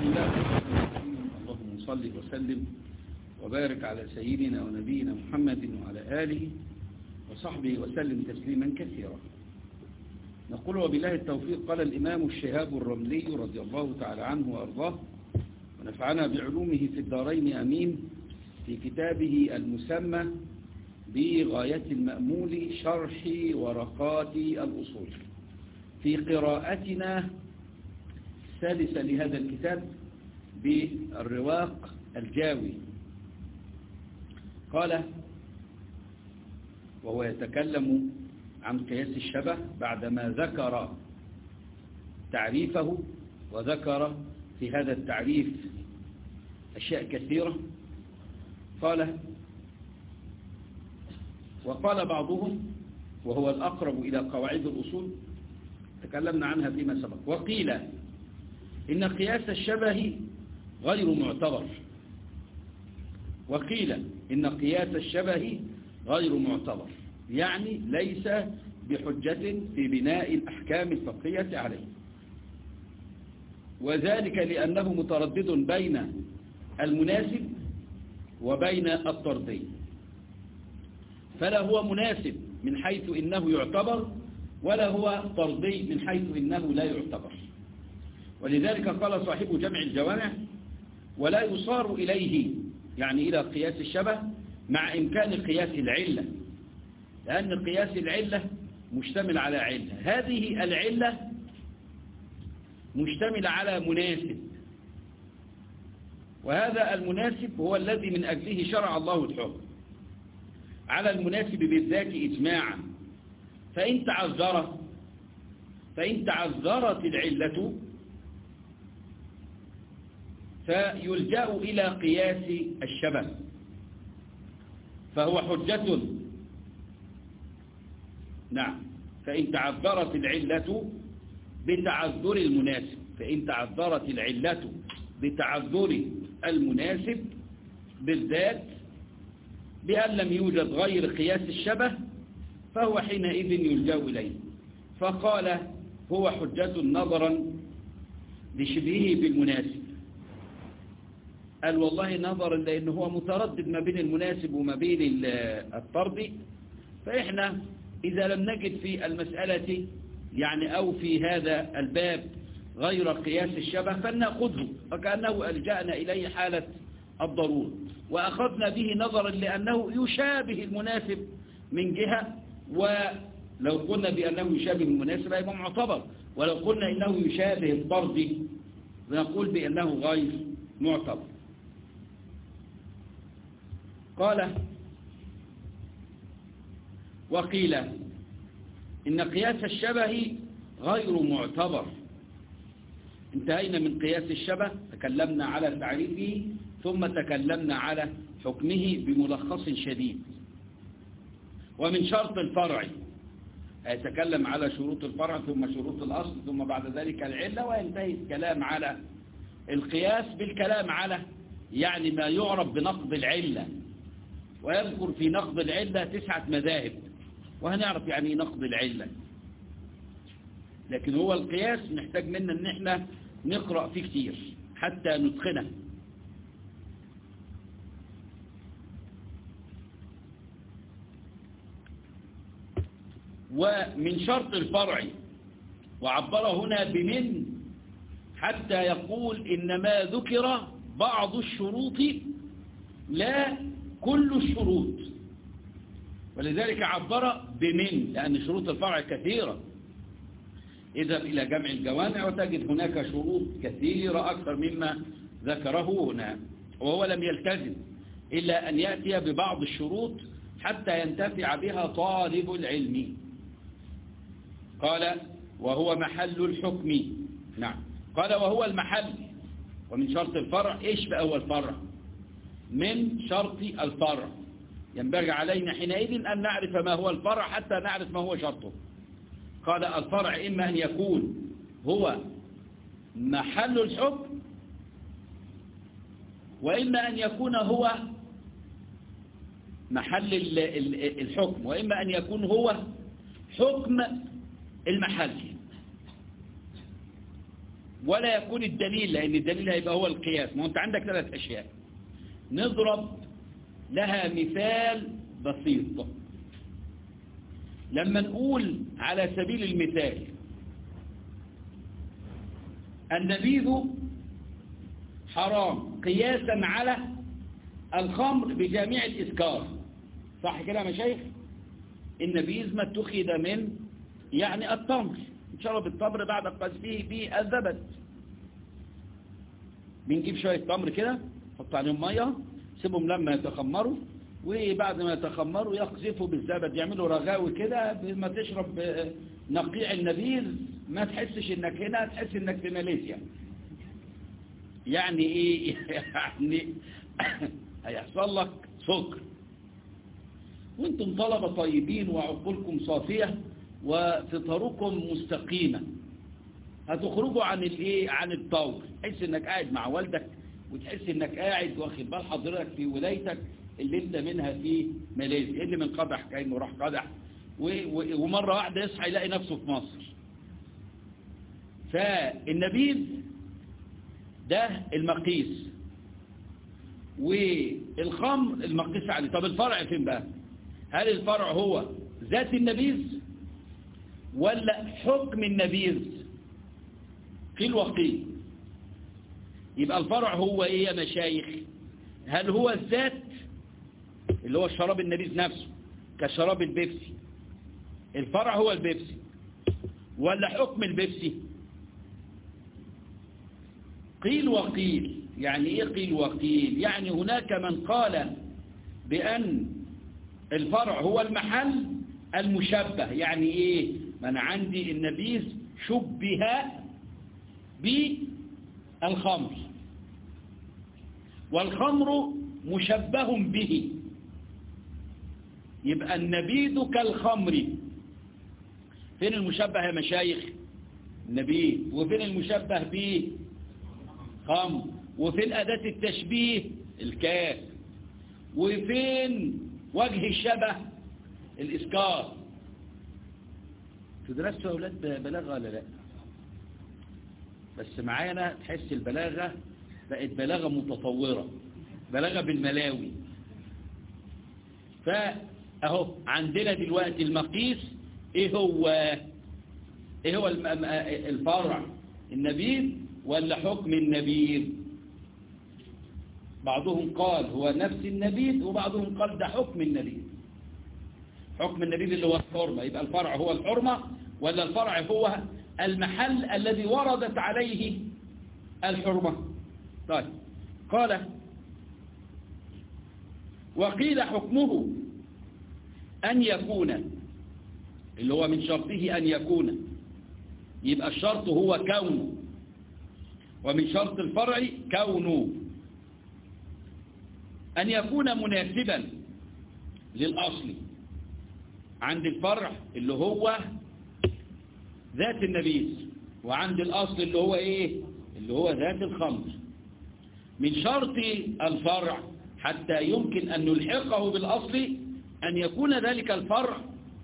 بسم الله اللهم صل وسلم وبارك على سيدنا ونبينا محمد وعلى آله وصحبه وسلم تسليما كثيرا نقول وبالله التوفيق قال الإمام الشهاب الرملي رضي الله تعالى عنه وأرضاه ونفعنا بعلومه في الدارين أمين في كتابه المسمى بغاية المأمول شرح ورقات الأصول في قراءتنا السادسة لهذا الكتاب بالرواق الجاوي قال وهو يتكلم عن قياس الشبه بعدما ذكر تعريفه وذكر في هذا التعريف أشياء كثيرة قال وقال بعضهم وهو الأقرب إلى قواعد الأصول تكلمنا عنها فيما سبق وقيل إن قياس الشبه غير معتبر وقيل إن قياس الشبه غير معتبر يعني ليس بحجة في بناء الأحكام الفقهية عليه وذلك لأنه متردد بين المناسب وبين الطردي فلا هو مناسب من حيث إنه يعتبر ولا هو طردي من حيث إنه لا يعتبر ولذلك قال صاحب جمع الجوامع ولا يصار إليه يعني إلى قياس الشبه مع إمكان قياس العلة لأن قياس العلة مشتمل على علة هذه العلة مشتمل على مناسب وهذا المناسب هو الذي من أجله شرع الله الحكم على المناسب بالذات إجماعا فإن تعذر فإن تعذرت العلة فيلجأ إلى قياس الشبه فهو حجة نعم فإن تعذرت العلة بتعذر المناسب فإن تعذرت العلة بتعذر المناسب بالذات بأن لم يوجد غير قياس الشبه فهو حينئذ يلجأ إليه فقال هو حجة نظرا لشبهه بالمناسب قال والله نظرا لأنه هو متردد ما بين المناسب وما بين الطرد فإحنا إذا لم نجد في المسألة يعني أو في هذا الباب غير قياس الشبه فلنأخذه فكأنه ألجأنا إليه حالة الضرورة وأخذنا به نظرا لأنه يشابه المناسب من جهة ولو قلنا بأنه يشابه المناسب يبقى معتبر ولو قلنا إنه يشابه الطرد نقول بأنه غير معتبر قال وقيل إن قياس الشبه غير معتبر انتهينا من قياس الشبه تكلمنا على تعريفه ثم تكلمنا على حكمه بملخص شديد ومن شرط الفرع يتكلم على شروط الفرع ثم شروط الأصل ثم بعد ذلك العلة وينتهي الكلام على القياس بالكلام على يعني ما يعرف بنقض العلة ويذكر في نقض العلة تسعة مذاهب وهنعرف يعني نقض العلة لكن هو القياس محتاج منا ان احنا نقرأ فيه كتير حتى نتقنه ومن شرط الفرع وعبر هنا بمن حتى يقول إنما ذكر بعض الشروط لا كل الشروط ولذلك عبر بمن لأن شروط الفرع كثيرة إذا إلى جمع الجوامع وتجد هناك شروط كثيرة أكثر مما ذكره هنا وهو لم يلتزم إلا أن يأتي ببعض الشروط حتى ينتفع بها طالب العلم قال وهو محل الحكم نعم قال وهو المحل ومن شرط الفرع إيش بقى هو الفرع من شرط الفرع ينبغي علينا حينئذ أن نعرف ما هو الفرع حتى نعرف ما هو شرطه قال الفرع إما أن يكون هو محل الحكم وإما أن يكون هو محل الحكم وإما أن يكون هو حكم المحل ولا يكون الدليل لأن الدليل هيبقى هو القياس ما أنت عندك ثلاث أشياء نضرب لها مثال بسيط لما نقول على سبيل المثال النبيذ حرام قياسا على الخمر بجميع الإسكار صح كده يا مشايخ النبيذ ما اتخذ من يعني التمر شرب التمر بعد قذفه بالزبد بنجيب شوية تمر كده نحط عليهم مية سيبهم لما يتخمروا وبعد ما يتخمروا يقذفوا بالزبد يعملوا رغاوي كده ما تشرب نقيع النبيذ ما تحسش انك هنا تحس انك في ماليزيا يعني ايه يعني هيحصل لك سكر وانتم طلبة طيبين وعقولكم صافية وفطركم مستقيمة هتخرجوا عن الايه عن الطور تحس انك قاعد مع والدك وتحس انك قاعد واخد بال حضرتك في ولايتك اللي انت منها في ماليزيا اللي من قدح كانه راح قدح ومرة واحدة يصحى يلاقي نفسه في مصر فالنبيذ ده المقيس والخمر المقيس عليه طب الفرع فين بقى هل الفرع هو ذات النبيذ ولا حكم النبيذ قيل وقيل يبقى الفرع هو ايه يا مشايخ هل هو الذات اللي هو الشراب النبيذ نفسه كشراب البيبسي الفرع هو البيبسي ولا حكم البيبسي قيل وقيل يعني ايه قيل وقيل يعني هناك من قال بأن الفرع هو المحل المشبه يعني ايه من عندي النبيذ شبه بالخمر والخمر مشبه به يبقى النبيذ كالخمر فين المشبه يا مشايخ النبيذ وفين المشبه به خمر وفين أداة التشبيه الكاف وفين وجه الشبه الإسكار تدرسوا يا أولاد بلاغة ولا لا بس معانا تحس البلاغة بقت بلاغة متطورة بلاغة بالملاوي فأهو عندنا دلوقتي المقيس ايه هو ايه هو الفرع النبيذ ولا حكم النبيذ بعضهم قال هو نفس النبيذ وبعضهم قال ده حكم النبيذ حكم النبيذ اللي هو الحرمة يبقى الفرع هو الحرمة ولا الفرع هو المحل الذي وردت عليه الحرمة طيب قال وقيل حكمه أن يكون اللي هو من شرطه أن يكون يبقى الشرط هو كونه ومن شرط الفرع كونه أن يكون مناسبا للأصل عند الفرع اللي هو ذات النبيذ وعند الأصل اللي هو إيه اللي هو ذات الخمر من شرط الفرع حتى يمكن أن نلحقه بالأصل أن يكون ذلك الفرع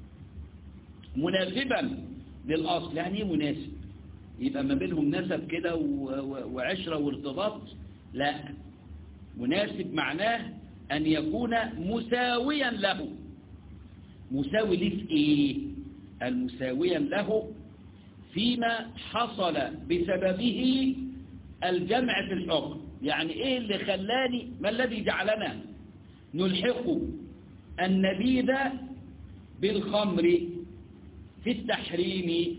مناسبا للأصل يعني ايه مناسب يبقى ما بينهم نسب كده وعشرة وارتباط لا مناسب معناه أن يكون مساويا له مساوي ليه في إيه المساويا له فيما حصل بسببه الجمع في الحكم يعني إيه اللي خلاني ما الذي جعلنا نلحق النبيذ بالخمر في التحريم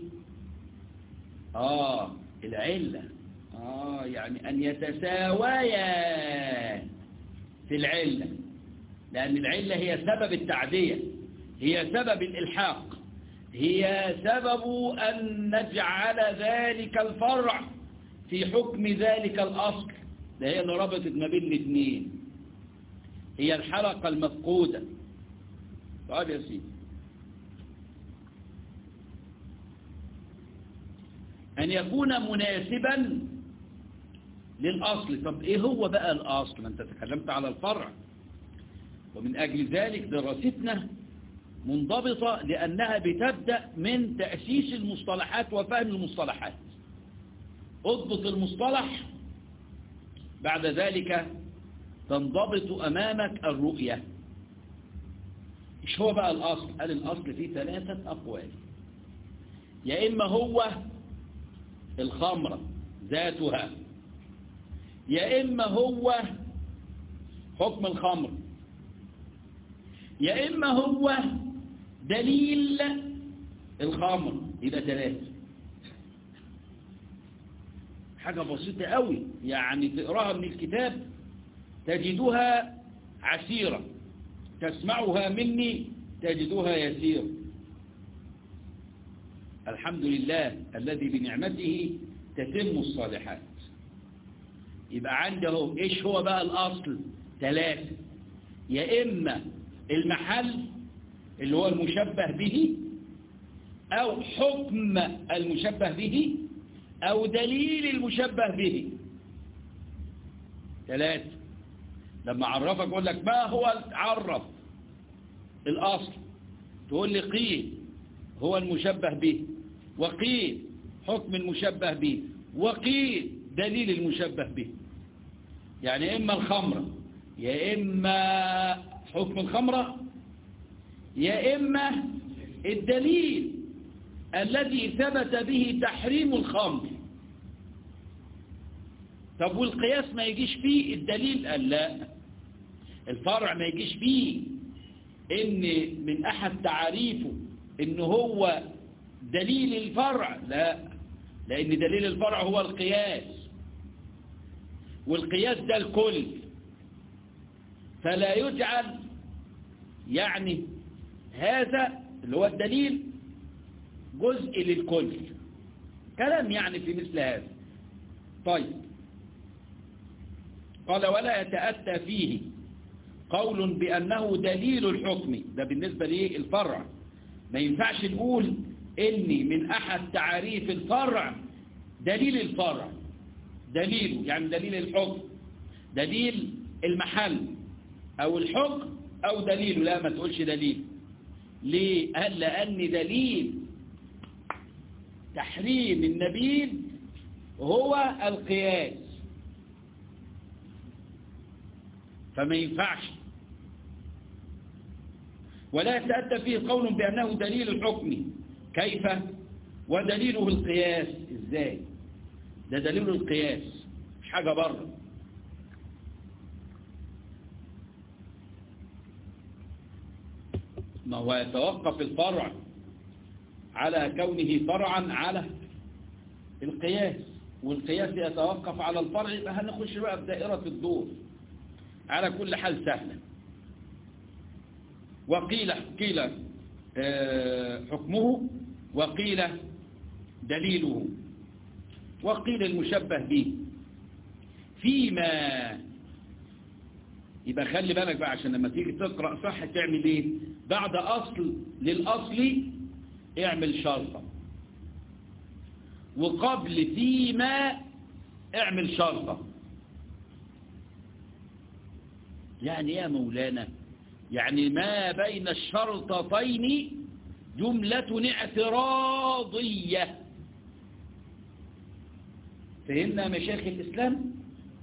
آه العلة آه يعني أن يتساويا في العلة لأن العلة هي سبب التعدية هي سبب الإلحاق هي سبب أن نجعل ذلك الفرع في حكم ذلك الأصل ده هي اللي ربطت ما بين الاثنين هي الحلقة المفقودة طيب يا سيدي أن يكون مناسبا للأصل طب إيه هو بقى الأصل ما أنت تكلمت على الفرع ومن أجل ذلك دراستنا منضبطة لأنها بتبدأ من تأسيس المصطلحات وفهم المصطلحات اضبط المصطلح بعد ذلك تنضبط أمامك الرؤية إيش هو بقى الأصل قال الأصل فيه ثلاثة أقوال يا إما هو الخمرة ذاتها يا إما هو حكم الخمر يا إما هو دليل الخمر يبقى ثلاثة حاجة بسيطة قوي يعني تقراها من الكتاب تجدها عسيرة تسمعها مني تجدها يسير الحمد لله الذي بنعمته تتم الصالحات يبقى عنده ايش هو بقى الاصل ثلاثة يا اما المحل اللي هو المشبه به او حكم المشبه به او دليل المشبه به ثلاثة لما عرفك اقول لك ما هو عرف الاصل تقول لي قيل هو المشبه به وقيل حكم المشبه به وقيل دليل المشبه به يعني إما الخمرة يا إما حكم الخمرة يا إما الدليل الذي ثبت به تحريم الخمر طب والقياس ما يجيش فيه الدليل قال لا الفرع ما يجيش فيه ان من احد تعاريفه ان هو دليل الفرع لا لان دليل الفرع هو القياس والقياس ده الكل فلا يجعل يعني هذا اللي هو الدليل جزء للكل كلام يعني في مثل هذا طيب قال ولا يتأتى فيه قول بأنه دليل الحكم ده بالنسبة للفرع ما ينفعش نقول إني من أحد تعاريف الفرع دليل الفرع دليله يعني دليل الحكم دليل المحل أو الحكم أو دليله لا ما تقولش دليل ليه؟ قال لأن دليل تحريم النبيذ هو القياس فما ينفعش ولا يتأتى فيه قول بأنه دليل الحكم كيف ودليله القياس ازاي ده دليل القياس مش حاجة بره ما هو يتوقف الفرع على كونه فرعا على القياس والقياس يتوقف على الفرع يبقى هنخش بقى في دائرة الدور على كل حال سهلة وقيل قيل حكمه وقيل دليله وقيل المشبه به فيما يبقى خلي بالك بقى عشان لما تيجي تقرأ صح تعمل ايه بعد أصل للأصل اعمل شرطة وقبل فيما اعمل شرطة يعني يا مولانا يعني ما بين الشرطتين جملة اعتراضية فهمنا مشايخ الإسلام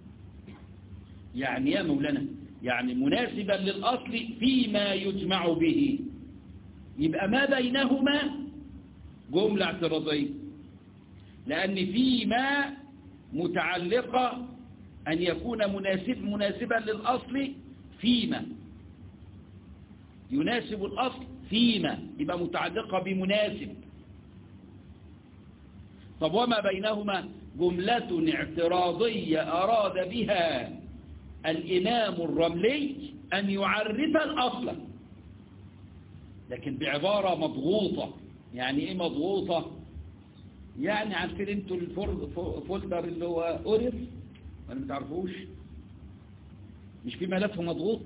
يعني يا مولانا يعني مناسبا للأصل فيما يجمع به يبقى ما بينهما جملة اعتراضية لأن فيما متعلقة أن يكون مناسب مناسبا للأصل فيما يناسب الأصل فيما يبقى متعلقة بمناسب طب وما بينهما جملة اعتراضية أراد بها الإمام الرملي أن يعرف الأصل لكن بعبارة مضغوطة يعني إيه مضغوطة يعني عارفين انتوا الفولدر اللي هو أورف ولا ما تعرفوش مش في ملف مضغوط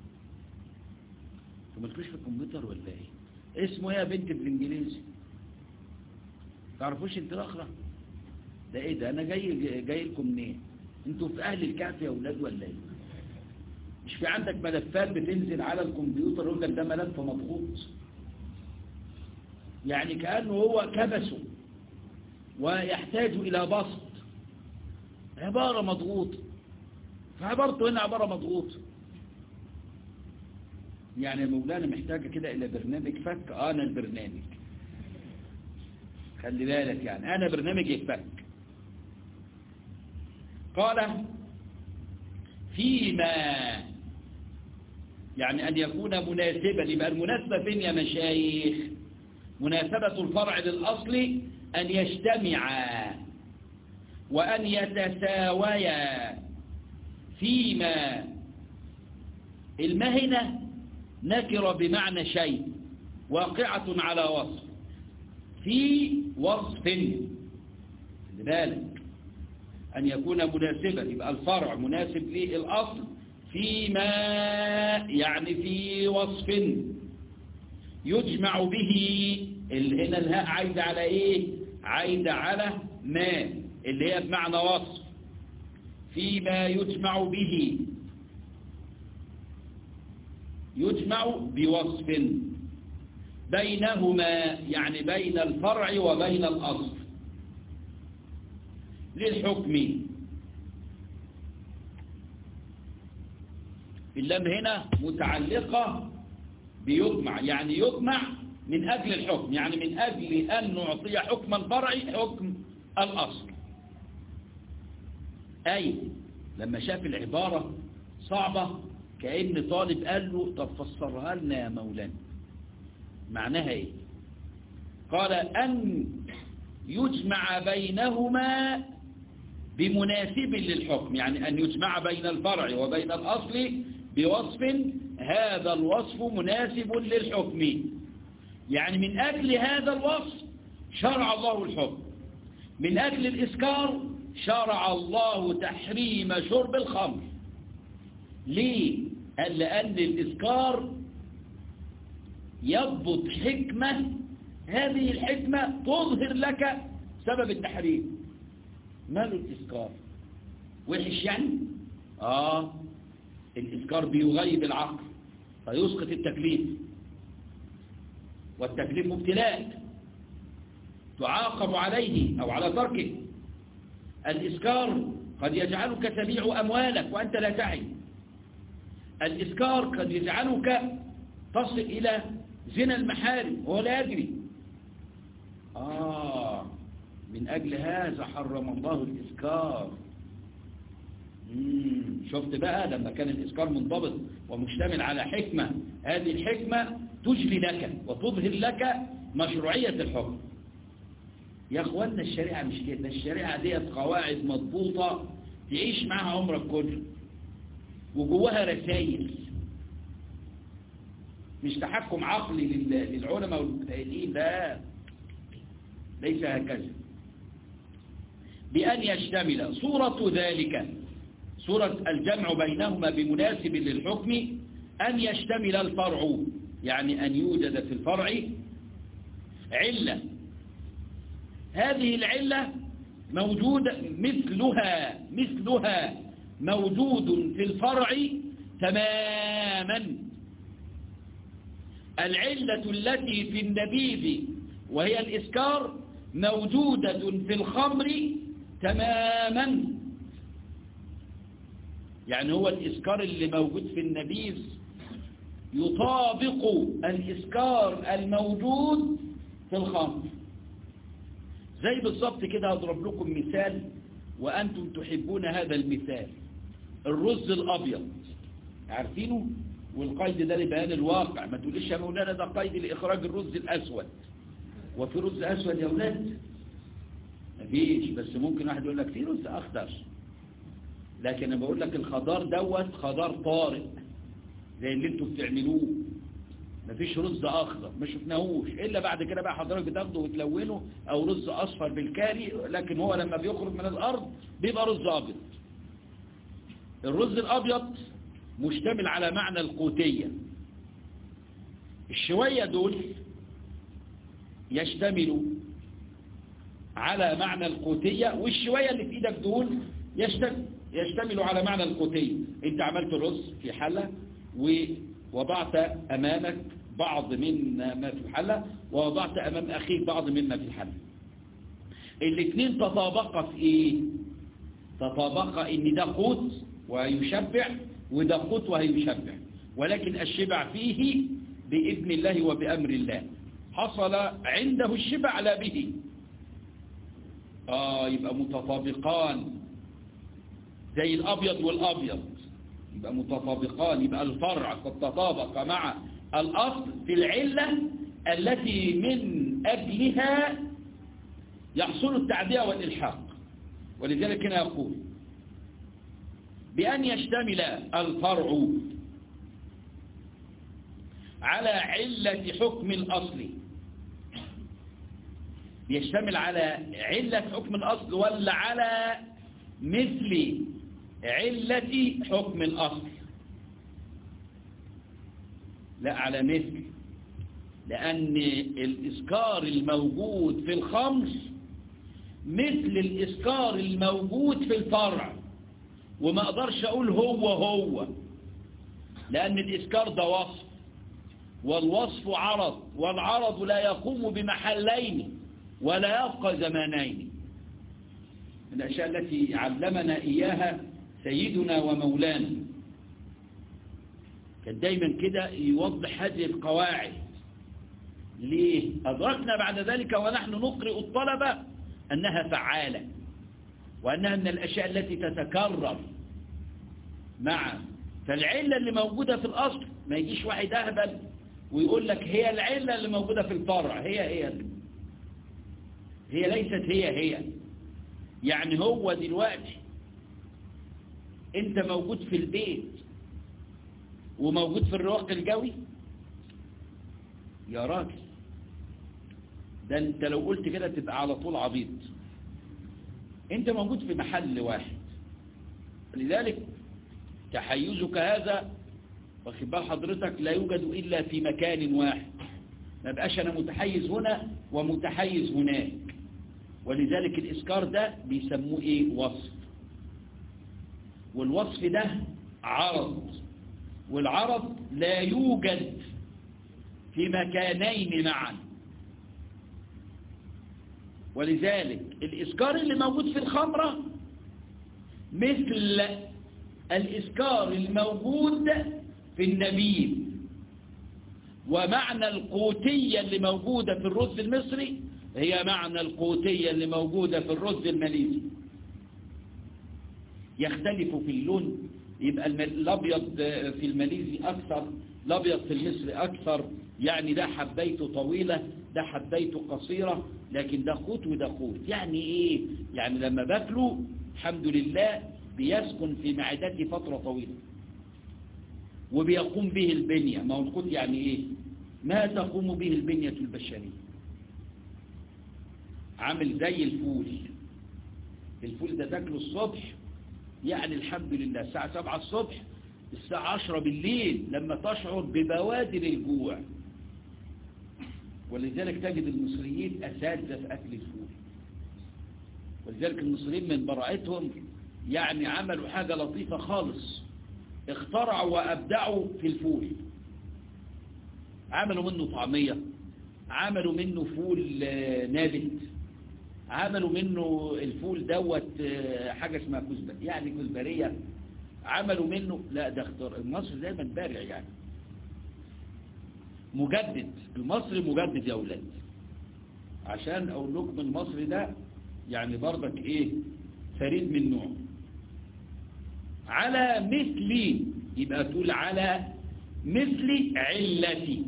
انتوا مالكوش في الكمبيوتر ولا ايه اسمه ايه يا بنت بالانجليزي تعرفوش انت الاخرى ده ايه ده انا جاي جاي لكم منين انتوا في اهل الكهف يا اولاد ولا ايه مش في عندك ملفات بتنزل على الكمبيوتر يقول لك ده ملف مضغوط يعني كانه هو كبسه ويحتاج الى بسط عبارة مضغوطة فعبارته هنا عبارة مضغوطة يعني مولانا محتاجة كده إلى برنامج فك أنا البرنامج خلي بالك يعني أنا برنامج يفك قال فيما يعني أن يكون مناسبا يبقى المناسبة فين يا مشايخ مناسبة الفرع للأصل أن يجتمعا وأن يتساويا فيما المهنة نكر بمعنى شيء واقعة على وصف في وصف لذلك أن يكون مناسبا يبقى الفرع مناسب للأصل فيما يعني في وصف يجمع به هنا الهاء عايدة على ايه عايدة على ما اللي هي بمعنى وصف فيما يجمع به يجمع بوصف بينهما يعني بين الفرع وبين الأصل للحكم اللام هنا متعلقة بيجمع يعني يجمع من أجل الحكم يعني من أجل أن نعطي حكم الفرع حكم الأصل أي لما شاف العبارة صعبة كأن طالب قال له طب فسرها لنا يا مولانا معناها ايه قال أن يجمع بينهما بمناسب للحكم يعني أن يجمع بين الفرع وبين الأصل بوصف هذا الوصف مناسب للحكم يعني من أجل هذا الوصف شرع الله الحكم من أجل الإسكار شرع الله تحريم شرب الخمر ليه؟ قال لأن الإسكار يضبط حكمة هذه الحكمة تظهر لك سبب التحريم ماله الإسكار وحش يعني آه الإسكار بيغيب العقل فيسقط التكليف والتكليف مبتلاء تعاقب عليه أو على تركه الإسكار قد يجعلك تبيع أموالك وأنت لا تعي الإسكار قد يجعلك تصل إلى زنا المحارم وهو لا يدري آه من أجل هذا حرم الله الإسكار مم. شفت بقى لما كان الإسكار منضبط ومشتمل على حكمة هذه الحكمة تجلي لك وتظهر لك مشروعية الحكم يا أخوانا الشريعة مش كده الشريعة ديت قواعد مضبوطة تعيش معها عمرك كله وجواها رسائل مش تحكم عقلي للعلماء والمجتهدين لا ليس هكذا بأن يشتمل صورة ذلك صورة الجمع بينهما بمناسب للحكم أن يشتمل الفرع يعني أن يوجد في الفرع علة هذه العلة موجودة مثلها مثلها موجود في الفرع تماما العلة التي في النبيذ وهي الإسكار موجودة في الخمر تماما يعني هو الإسكار اللي موجود في النبيذ يطابق الإسكار الموجود في الخمر زي بالضبط كده هضرب لكم مثال وأنتم تحبون هذا المثال الرز الأبيض عارفينه والقيد ده لبيان الواقع ما تقوليش يا مولانا ده قيد لإخراج الرز الأسود وفي رز أسود يا ولاد مفيش بس ممكن واحد يقول لك في رز أخضر لكن أنا بقول لك الخضار دوت خضار طارئ زي اللي انتوا بتعملوه مفيش رز أخضر ما شفناهوش إلا بعد كده بقى حضرتك بتاخده وتلونه أو رز أصفر بالكاري لكن هو لما بيخرج من الأرض بيبقى رز أبيض الرز الأبيض مشتمل على معنى القوتية الشوية دول يشتملوا على معنى القوتية والشوية اللي في ايدك دول يشتمل يشتملوا على معنى القوتية انت عملت رز في حلة ووضعت امامك بعض من ما في الحلة ووضعت امام اخيك بعض مما في الحلة الاثنين تطابقا في ايه تطابق ان ده قوت ويشبع وده قوت وهيشبع ولكن الشبع فيه بإذن الله وبأمر الله حصل عنده الشبع لا به آه يبقى متطابقان زي الأبيض والأبيض يبقى متطابقان يبقى الفرع قد تطابق مع الأصل في العلة التي من أجلها يحصل التعدية والإلحاق ولذلك هنا يقول بأن يشتمل الفرع على علة حكم الأصل يشتمل على علة حكم الأصل ولا على مثل علة حكم الأصل لا على مثل لأن الإسكار الموجود في الخمس مثل الإسكار الموجود في الفرع وما أقدرش أقول هو هو لأن الإسكار ده وصف والوصف عرض والعرض لا يقوم بمحلين ولا يبقى زمانين من الأشياء التي علمنا إياها سيدنا ومولانا كان دايما كده يوضح هذه القواعد ليه أدركنا بعد ذلك ونحن نقرئ الطلبة أنها فعالة وأنها من الأشياء التي تتكرر مع فالعلة اللي موجودة في الأصل ما يجيش واحد أهبل ويقول لك هي العلة اللي موجودة في الفرع هي هي هي ليست هي هي يعني هو دلوقتي انت موجود في البيت وموجود في الرواق الجوي يا راجل ده انت لو قلت كده تبقى على طول عبيط انت موجود في محل واحد لذلك تحيزك هذا واخد بال حضرتك لا يوجد إلا في مكان واحد ما بقاش أنا متحيز هنا ومتحيز هناك ولذلك الإسكار ده بيسموه إيه وصف والوصف ده عرض والعرض لا يوجد في مكانين معا ولذلك الإسكار اللي موجود في الخمرة مثل الإسكار الموجود في النبيذ ومعنى القوتية اللي موجودة في الرز المصري هي معنى القوتية اللي موجودة في الرز الماليزي يختلف في اللون يبقى الأبيض في الماليزي أكثر الأبيض في المصري أكثر يعني ده حبيته طويلة ده حبيته قصيرة لكن ده قوت وده قوت يعني إيه يعني لما باكله الحمد لله بيسكن في معدتي فترة طويلة وبيقوم به البنية ما هو القوت يعني إيه ما تقوم به البنية البشرية عامل زي الفول الفول ده تاكله الصبح يعني الحمد لله الساعة سبعة الصبح الساعة عشرة بالليل لما تشعر ببوادر الجوع ولذلك تجد المصريين أساتذة في أكل الفول ولذلك المصريين من براءتهم يعني عملوا حاجة لطيفة خالص اخترعوا وأبدعوا في الفول عملوا منه طعمية عملوا منه فول نابت عملوا منه الفول دوت حاجة اسمها كزبر يعني كزبرية عملوا منه لا ده اختار المصري دايما بارع يعني مجدد المصري مجدد يا أولاد عشان أقول لكم المصري ده يعني برضك إيه فريد من نوعه على مثل يبقى تقول على مثل علتي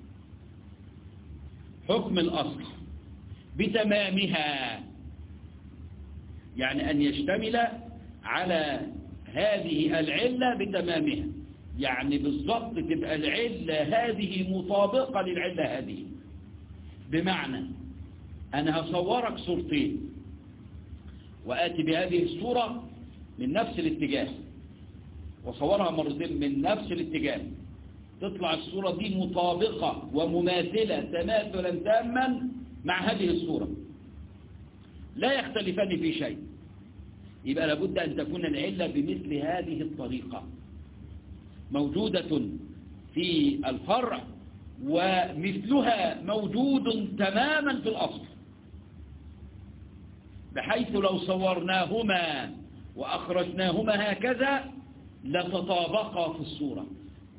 حكم الأصل بتمامها يعني أن يشتمل على هذه العلة بتمامها يعني بالضبط تبقى العلة هذه مطابقة للعلة هذه بمعنى أنا هصورك صورتين وآتي بهذه الصورة من نفس الاتجاه وصورها مرتين من نفس الاتجاه تطلع الصورة دي مطابقة ومماثلة تماثلا تاما مع هذه الصورة لا يختلفان في شيء يبقى لابد أن تكون العلة بمثل هذه الطريقة موجودة في الفرع ومثلها موجود تماما في الأصل بحيث لو صورناهما وأخرجناهما هكذا لتطابقا في الصورة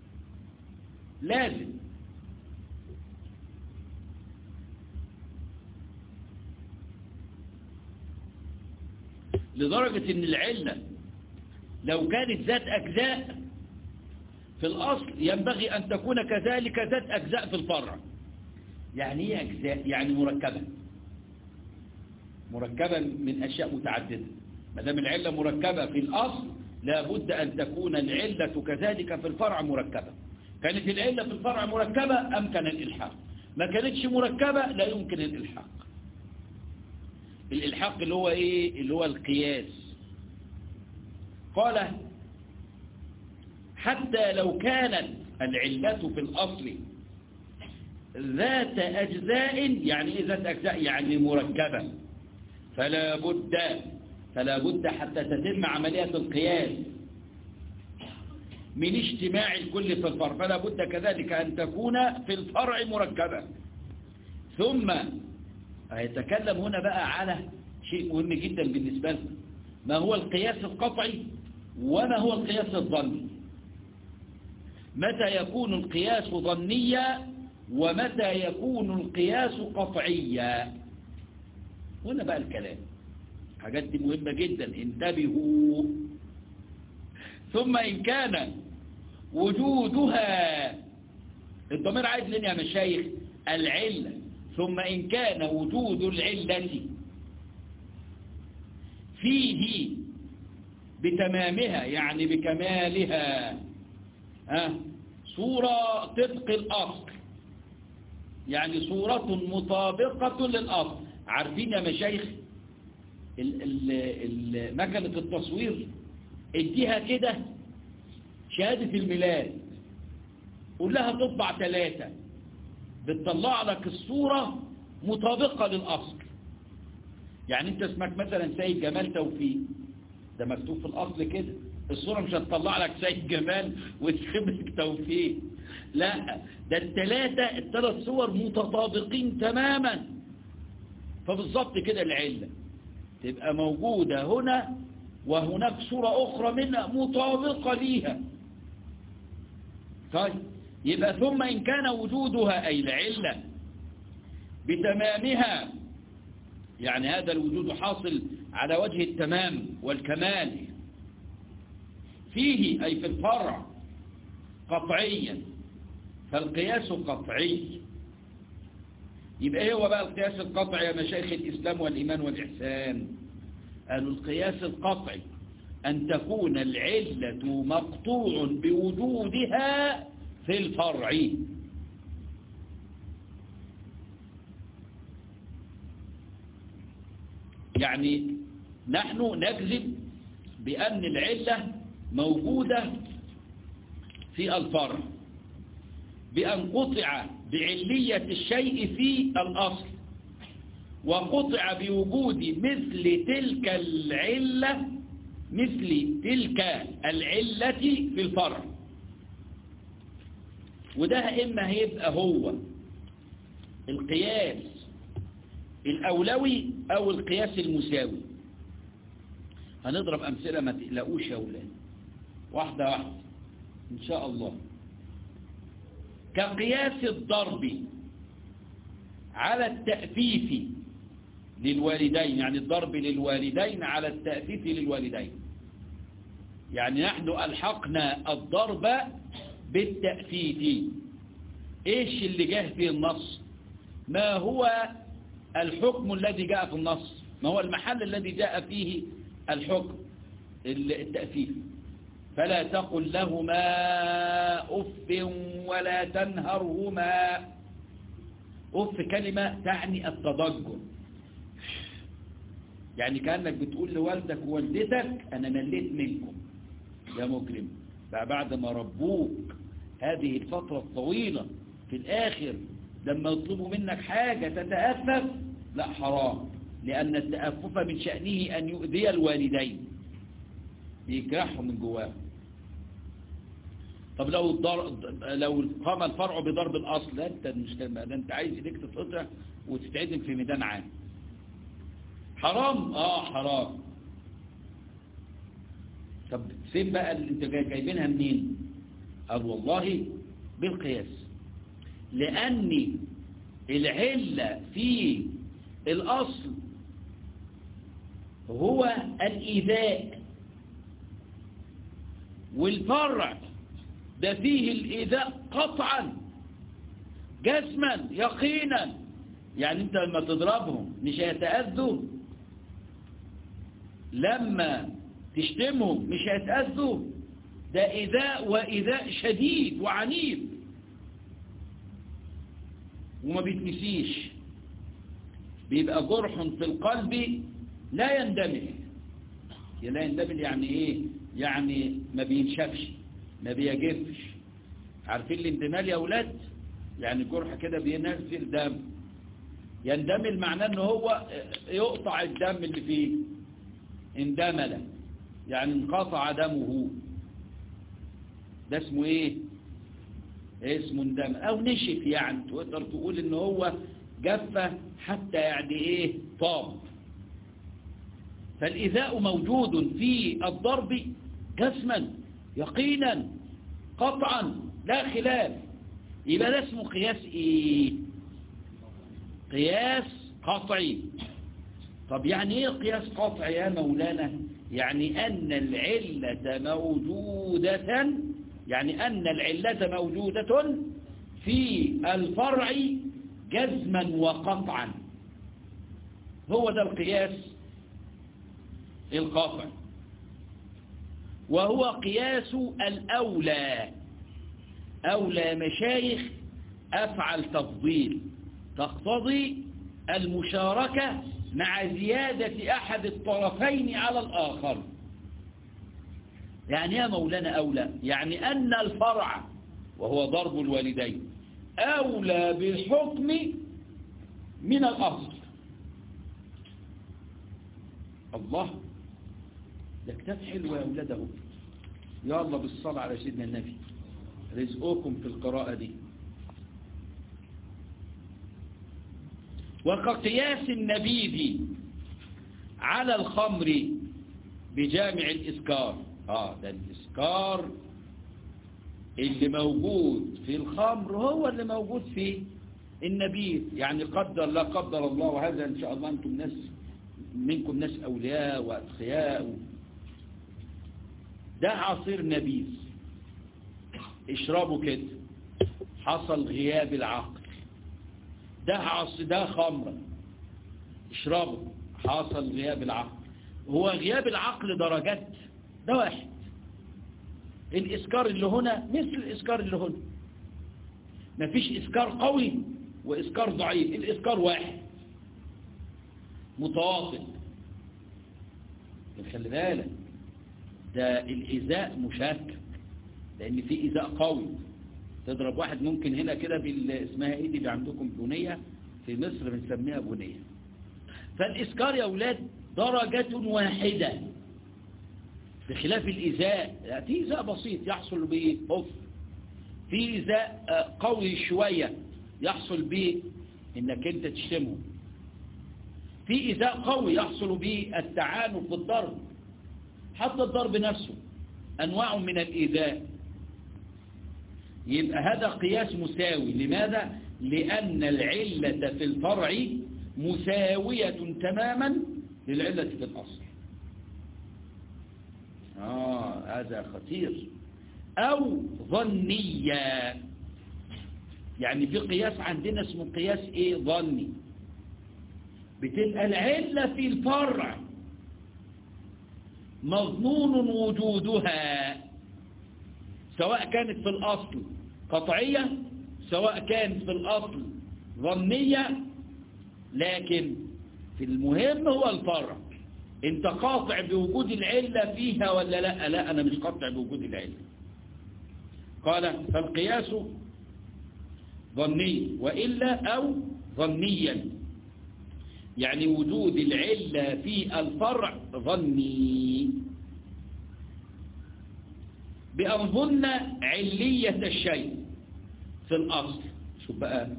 لازم لدرجة ان العلة لو كانت ذات أجزاء في الأصل ينبغي أن تكون كذلك ذات أجزاء في الفرع يعني ايه أجزاء يعني مركبة مركبة من أشياء متعددة ما دام العلة مركبة في الأصل لابد أن تكون العلة كذلك في الفرع مركبة كانت العلة في الفرع مركبة أمكن الإلحاق ما كانتش مركبة لا يمكن الإلحاق الإلحاق اللي هو إيه اللي هو القياس قال حتى لو كانت العلة في الأصل ذات أجزاء يعني إيه ذات أجزاء يعني مركبة فلا بد فلا بد حتى تتم عملية القياس من اجتماع الكل في الفرع فلا بد كذلك أن تكون في الفرع مركبة ثم يتكلم هنا بقى على شيء مهم جدا بالنسبة لنا ما هو القياس القطعي وما هو القياس الظني متى يكون القياس ظنيا ومتى يكون القياس قطعيا هنا بقى الكلام حاجات دي مهمة جدا انتبهوا ثم إن كان وجودها الضمير عايز لنا يا مشايخ العلة ثم إن كان وجود العلة فيه بتمامها يعني بكمالها ها صورة طبق الأصل يعني صورة مطابقة للأصل عارفين يا مشايخ مكنة التصوير اديها كده شهادة الميلاد قول لها تطبع ثلاثة بتطلع لك الصورة مطابقة للأصل يعني انت اسمك مثلا سيد جمال توفيق ده مكتوب في الأصل كده الصورة مش هتطلع لك سيد جمال وتسيبك توفيق لا ده الثلاثة الثلاث صور متطابقين تماما فبالظبط كده العلة تبقى موجودة هنا وهناك صورة أخرى منها مطابقة ليها طيب يبقى ثم إن كان وجودها أي العلة بتمامها يعني هذا الوجود حاصل على وجه التمام والكمال فيه أي في الفرع قطعيا فالقياس قطعي يبقى ايه هو بقى القياس القطعي يا مشايخ الإسلام والإيمان والإحسان قالوا القياس القطعي أن تكون العلة مقطوع بوجودها في الفرع يعني نحن نجزم بأن العلة موجودة في الفرع بأن قطع بعلية الشيء في الأصل وقطع بوجود مثل تلك العلة مثل تلك العلة في الفرع وده إما هيبقى هو القياس الأولوي أو القياس المساوي هنضرب أمثلة ما تقلقوش يا أولاد واحدة واحدة إن شاء الله كقياس الضرب على التأفيف للوالدين يعني الضرب للوالدين على التأفيف للوالدين يعني نحن ألحقنا الضرب بالتأفيف إيش اللي جاء في النص ما هو الحكم الذي جاء في النص ما هو المحل الذي جاء فيه الحكم التأفيف فلا تقل لهما أف ولا تنهرهما أف كلمة تعني التضجر يعني كأنك بتقول لوالدك ووالدتك أنا مليت منكم يا مجرم بعد ما ربوك هذه الفترة الطويلة في الآخر لما يطلبوا منك حاجة تتأفف لا حرام لأن التأفف من شأنه أن يؤذي الوالدين بيجرحهم من جواه طب لو الضر... لو قام الفرع بضرب الأصل لا انت مش ده انت عايز ايديك تتقطع وتتعدم في ميدان عام حرام اه حرام طب فين بقى اللي انت جاي- جايبينها منين قال والله بالقياس لأن العلة في الأصل هو الإيذاء والفرع ده فيه الإيذاء قطعا جسما يقينا يعني انت لما تضربهم مش هيتأذوا لما تشتمهم مش هيتأذوا ده إيذاء وإيذاء شديد وعنيف وما بيتنسيش بيبقى جرح في القلب لا يندمل لا يندمل يعني ايه يعني ما بينشفش ما بيجفش عارفين الاندمال يا اولاد يعني جرح كده بينزل دم يندمل معناه ان هو يقطع الدم اللي فيه اندمل يعني انقطع دمه ده اسمه ايه اسمه اندمل او نشف يعني تقدر تقول ان هو جف حتى يعني ايه طاب فالإذاء موجود في الضرب جسما يقينا قطعا لا خلاف يبقى ده اسمه قياس ايه قياس قطعي طب يعني ايه قياس قطعي يا مولانا يعني أن العلة موجودة يعني أن العلة موجودة في الفرع جزما وقطعا هو ده القياس القاطع وهو قياس الأولى أولى مشايخ أفعل تفضيل تقتضي المشاركة مع زيادة أحد الطرفين على الآخر يعني يا مولانا أولى يعني أن الفرع وهو ضرب الوالدين أولى بالحكم من الأصل الله ده كتاب حلو يا أولاده يا الله بالصلاة على سيدنا النبي رزقكم في القراءة دي وكقياس النبيذ على الخمر بجامع الإسكار آه ده الإسكار اللي موجود في الخمر هو اللي موجود في النبيذ يعني قدر لا قدر الله وهذا إن شاء الله أنتم ناس منكم ناس أولياء وأتخياء ده عصير نبيذ اشربوا كده حصل غياب العقل ده عص ده خمرة اشربوا حصل غياب العقل هو غياب العقل درجات ده واحد الإسكار اللي هنا مثل الإسكار اللي هنا مفيش إسكار قوي وإسكار ضعيف الإسكار واحد متواصل خلي بالك ده الإيذاء مشكك لأن في إيذاء قوي تضرب واحد ممكن هنا كده بال... اسمها ايه دي اللي عندكم بنية في مصر بنسميها بنية فالإسكار يا أولاد درجة واحدة بخلاف الإيذاء في إيذاء بسيط يحصل به أوف في إيذاء قوي شوية يحصل به إنك أنت تشتمه في إيذاء قوي يحصل به التعانف بالضرب حتى الضرب نفسه أنواع من الإيذاء يبقى هذا قياس مساوي لماذا؟ لأن العلة في الفرع مساوية تماما للعلة في الأصل آه هذا خطير أو ظنية يعني في قياس عندنا اسمه قياس ايه ظني بتبقى العلة في الفرع مظنون وجودها سواء كانت في الأصل قطعية سواء كانت في الأصل ظنية لكن في المهم هو الفرع انت قاطع بوجود العلة فيها ولا لا لا أنا مش قاطع بوجود العلة قال فالقياس ظني وإلا أو ظنيا يعني وجود العلة في الفرع ظني بأن ظن علية الشيء في الأصل شوف بقى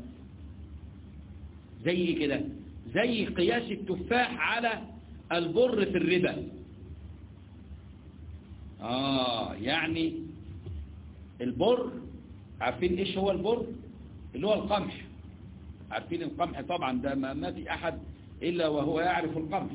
زي كده زي قياس التفاح على البر في الربا آه يعني البر عارفين إيش هو البر اللي هو القمح عارفين القمح طبعا ده ما, ما في أحد إلا وهو يعرف القمح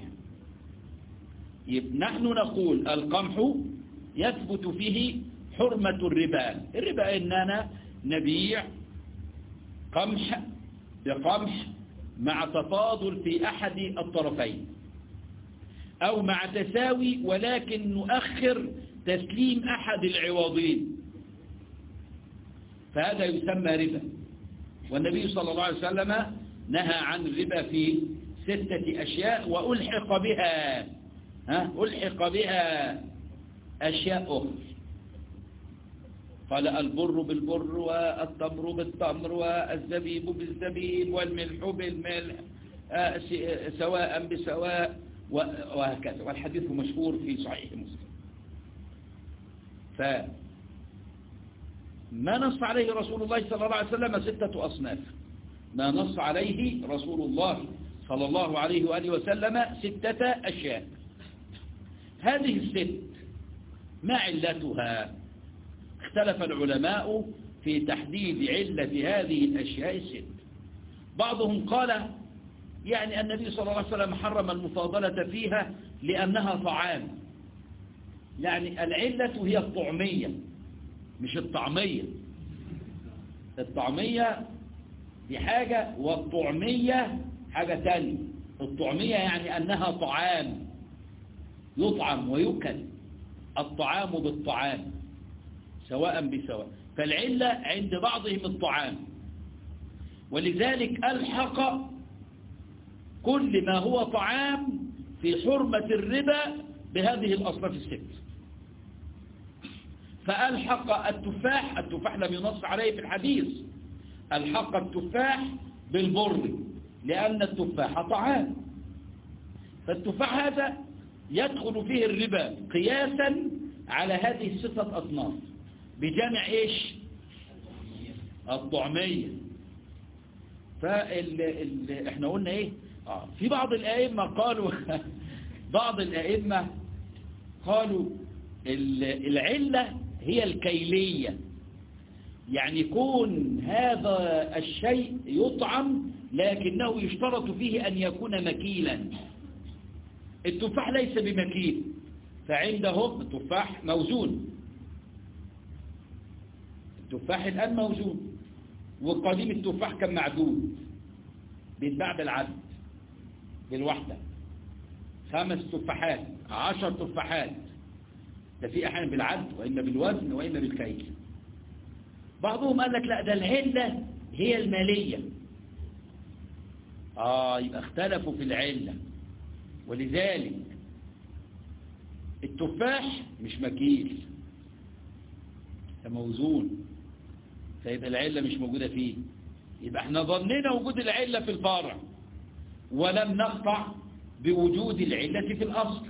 نحن نقول القمح يثبت فيه حرمة الربا الربا إننا نبيع قمح بقمح مع تفاضل في أحد الطرفين أو مع تساوي ولكن نؤخر تسليم أحد العوضين فهذا يسمى ربا والنبي صلى الله عليه وسلم نهى عن الربا في ستة أشياء وألحق بها ها ألحق بها أشياء أخرى قال البر بالبر والتمر بالتمر والزبيب بالزبيب والملح بالملح سواء بسواء وهكذا والحديث مشهور في صحيح مسلم فما نص عليه رسول الله صلى الله عليه وسلم ستة أصناف ما نص عليه رسول الله صلى الله عليه وآله وسلم ستة أشياء هذه الست ما علتها اختلف العلماء في تحديد علة هذه الأشياء الست بعضهم قال يعني النبي صلى الله عليه وسلم حرم المفاضلة فيها لأنها طعام يعني العلة هي الطعمية مش الطعمية الطعمية دي حاجة والطعمية حاجة تانية الطعمية يعني أنها طعام يطعم ويكل الطعام بالطعام سواء بسواء فالعلة عند بعضهم الطعام ولذلك ألحق كل ما هو طعام في حرمة الربا بهذه الأصناف الست فألحق التفاح التفاح لم ينص عليه في الحديث ألحق التفاح بالبر لأن التفاح طعام فالتفاح هذا يدخل فيه الربا قياسا على هذه الستة أصناف بجمع إيش الطعمية فال ال... احنا قلنا ايه آه. في بعض الائمه قالوا بعض الائمه قالوا العله هي الكيليه يعني يكون هذا الشيء يطعم لكنه يشترط فيه ان يكون مكيلا التفاح ليس بمكيل فعندهم التفاح موزون التفاح الآن موجود وقديم التفاح كان معدود بيتباع بالعدد بالوحدة خمس تفاحات عشر تفاحات ده في أحيانا بالعدد وإما بالوزن وإما بالكيل بعضهم قال لك لا ده العلة هي المالية آه يبقى اختلفوا في العلة ولذلك التفاح مش مكيل ده موزون فيبقى العلة مش موجودة فيه يبقى احنا ظننا وجود العلة في الفارع ولم نقطع بوجود العلة في الأصل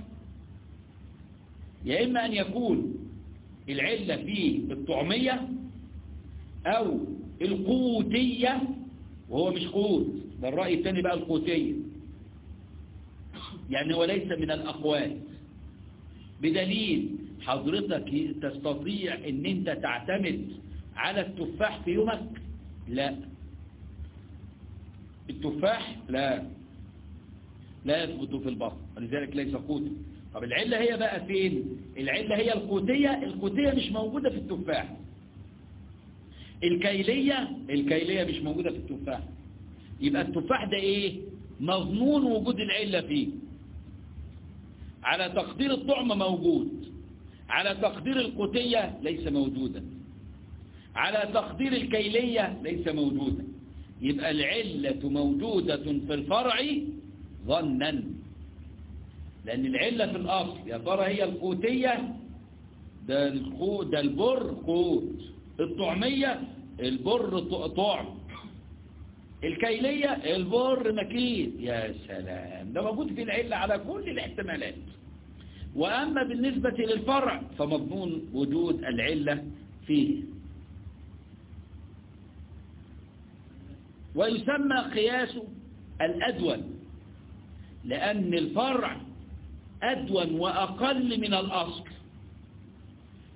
يا إما أن يكون العلة في الطعمية أو القوتية وهو مش قوت ده الرأي الثاني بقى القوتية يعني هو ليس من الأقوال بدليل حضرتك تستطيع ان انت تعتمد على التفاح في يومك لا التفاح لا لا يثبت في البطن ولذلك ليس قوتا طب العلة هي بقى فين العلة هي القوتية القوتية مش موجودة في التفاح الكيلية الكيلية مش موجودة في التفاح يبقى التفاح ده ايه مضمون وجود العلة فيه على تقدير الطعم موجود على تقدير القوتية ليس موجودا على تقدير الكيلية ليس موجودا يبقى العلة موجودة في الفرع ظنا لأن العلة في الأصل يا ترى هي القوتية ده, القوت ده البر قوت الطعمية البر طعم الكيلية البر مكيل يا سلام ده موجود في العلة على كل الاحتمالات وأما بالنسبة للفرع فمضمون وجود العلة فيه ويسمى قياس الأدون لأن الفرع أدون وأقل من الأصل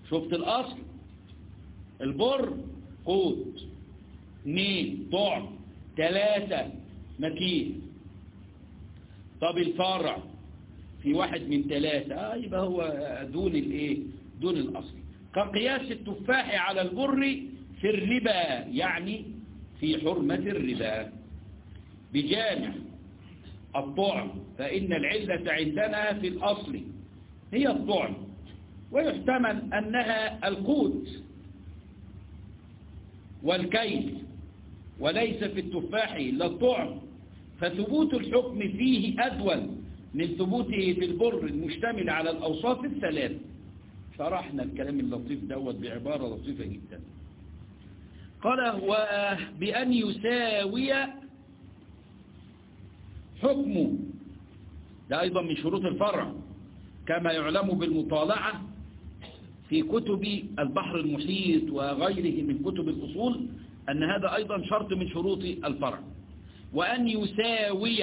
شفت الأصل البر قوت اثنين طعم ثلاثة مكيل طب الفرع في واحد من ثلاثة آه يبقى هو دون الايه دون الأصل كقياس التفاح على البر في الربا يعني في حرمة الربا بجامع الطعم فإن العلة عندنا في الأصل هي الطعم ويحتمل أنها القوت والكيل وليس في التفاح إلا الطعم فثبوت الحكم فيه أدول من ثبوته في البر المشتمل على الأوصاف الثلاث شرحنا الكلام اللطيف دوت بعبارة لطيفة جدا قال وبأن يساوي حكمه ده أيضا من شروط الفرع كما يعلم بالمطالعة في كتب البحر المحيط وغيره من كتب الأصول أن هذا أيضا شرط من شروط الفرع وأن يساوي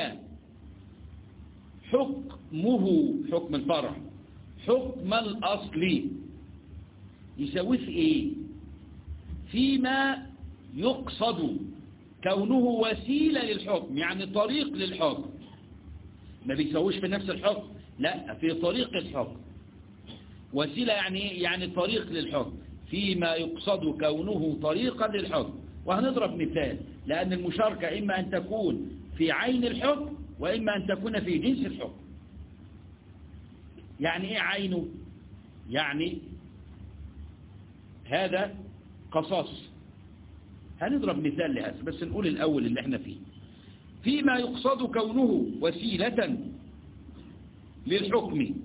حكمه حكم الفرع حكم الأصل يساوي في إيه فيما يقصد كونه وسيلة للحكم يعني طريق للحكم ما بيسويش في نفس الحكم لا في طريق الحكم وسيلة يعني يعني طريق للحكم فيما يقصد كونه طريقا للحكم وهنضرب مثال لأن المشاركة إما أن تكون في عين الحكم وإما أن تكون في جنس الحكم يعني إيه عينه يعني هذا قصاص هنضرب مثال لهذا بس نقول الأول اللي احنا فيه فيما يقصد كونه وسيلة للحكم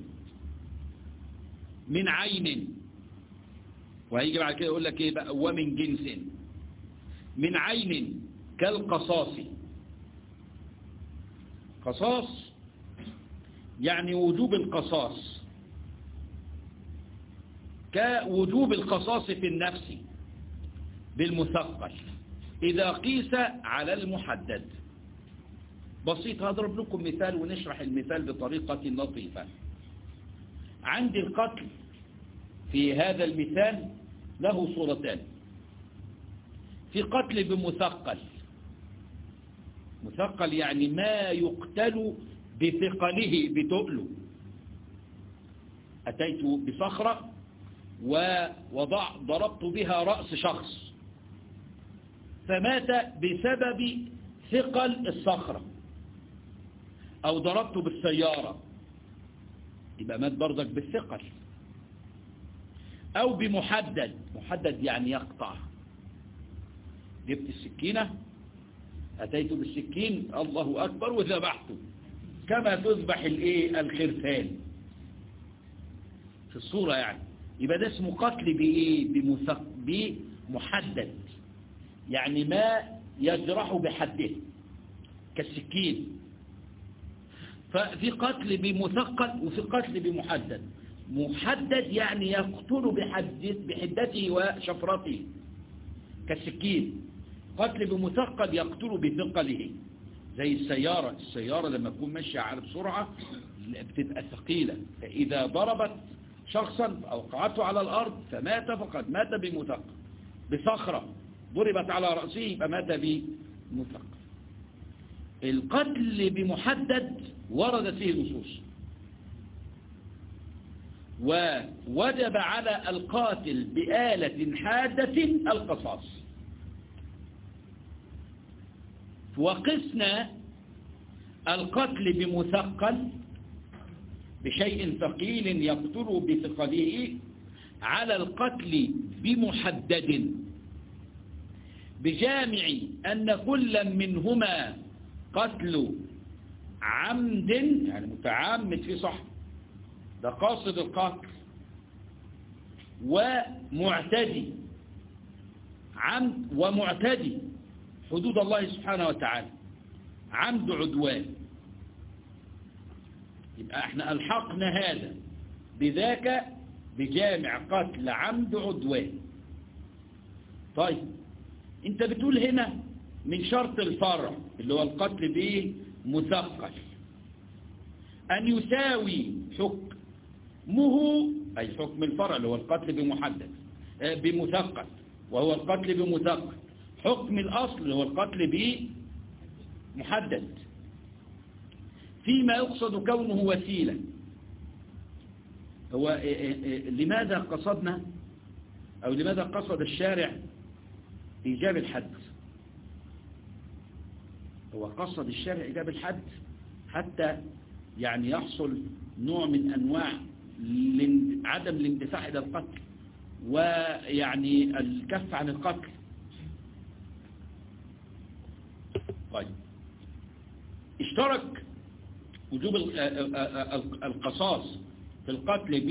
من عين وهيجي بعد كده يقول لك ايه بقى ومن جنس من عين كالقصاص قصاص يعني وجوب القصاص كوجوب القصاص في النفس بالمثقل إذا قيس على المحدد بسيط هضرب لكم مثال ونشرح المثال بطريقة لطيفة عندي القتل في هذا المثال له صورتان في قتل بمثقل مثقل يعني ما يقتل بثقله بتؤله أتيت بصخرة ووضع ضربت بها رأس شخص فمات بسبب ثقل الصخرة أو ضربته بالسيارة يبقى مات برضك بالثقل أو بمحدد محدد يعني يقطع جبت السكينة أتيت بالسكين الله أكبر وذبحته كما تذبح الايه الخرفان في الصورة يعني يبقى ده اسمه قتل بإيه بمثق بمحدد يعني ما يجرح بحده كالسكين ففي قتل بمثقل وفي قتل بمحدد محدد يعني يقتل بحدته وشفرته كالسكين قتل بمثقل يقتل بثقله زي السيارة السيارة لما تكون ماشية على بسرعة بتبقى ثقيلة فإذا ضربت شخصا أو وقعته على الأرض فمات فقد مات بمثقل بصخرة ضربت على رأسه يبقى مات بمثقل القتل بمحدد ورد فيه نصوص ووجب على القاتل بآلة حادة القصاص وقسنا القتل بمثقل بشيء ثقيل يقتل بثقله على القتل بمحدد بجامع أن كل منهما قتل عمد يعني متعمد في صح ده قاصد القتل ومعتدي عمد ومعتدي حدود الله سبحانه وتعالى عمد عدوان يبقى احنا ألحقنا هذا بذاك بجامع قتل عمد عدوان طيب انت بتقول هنا من شرط الفرع اللي هو القتل به مثقل أن يساوي حكمه أي حكم الفرع اللي هو القتل بمحدد بمثقل وهو القتل بمثقل حكم الأصل اللي هو القتل بمحدد فيما يقصد كونه وسيلة هو لماذا قصدنا أو لماذا قصد الشارع إيجاب الحد هو قصد الشارع إيجاب الحد حتى يعني يحصل نوع من أنواع عدم الاندفاع إلى القتل ويعني الكف عن القتل طيب اشترك وجوب القصاص في القتل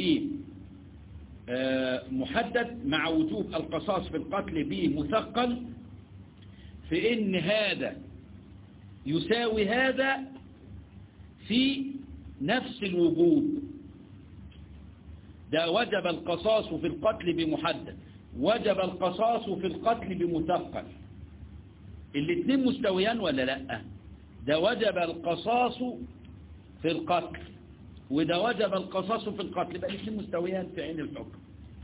بمحدد مع وجوب القصاص في القتل بمثقل في ان هذا يساوي هذا في نفس الوجوب ده وجب القصاص في القتل بمحدد وجب القصاص في القتل بمثقل الاثنين مستويان ولا لا ده وجب القصاص في القتل وده وجب القصاص في القتل يبقى الاثنين مستويان في عين الحكم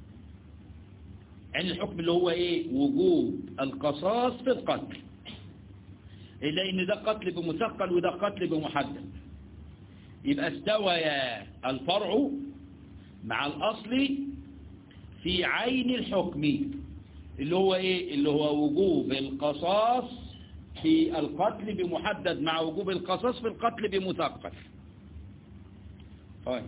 عين الحكم اللي هو ايه وجوب القصاص في القتل إلا إن ده قتل بمثقل وده قتل بمحدد يبقى استويا الفرع مع الأصل في عين الحكم اللي هو إيه اللي هو وجوب القصاص في القتل بمحدد مع وجوب القصاص في القتل بمثقل طيب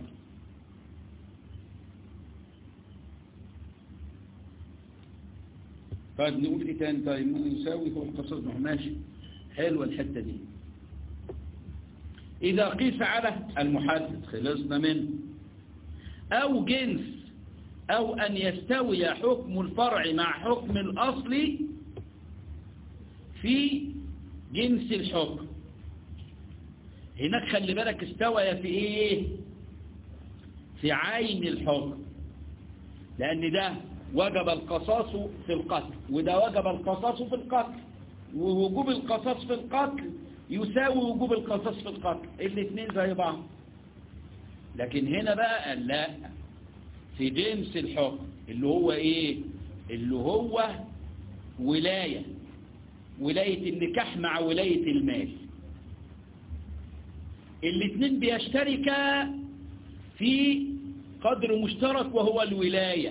طيب نقول ايه تاني طيب يساوي هو القصاص ماشي حلوة الحتة دي إذا قيس على المحدد خلصنا منه أو جنس أو أن يستوي حكم الفرع مع حكم الأصل في جنس الحكم هناك خلي بالك استوي في إيه في عين الحكم لأن ده وجب القصاص في القتل وده وجب القصاص في القتل ووجوب القصاص في القتل يساوي وجوب القصاص في القتل الاثنين زي بعض لكن هنا بقى لا في جنس الحكم اللي هو ايه اللي هو ولاية ولاية النكاح مع ولاية المال الاثنين بيشتركا في قدر مشترك وهو الولاية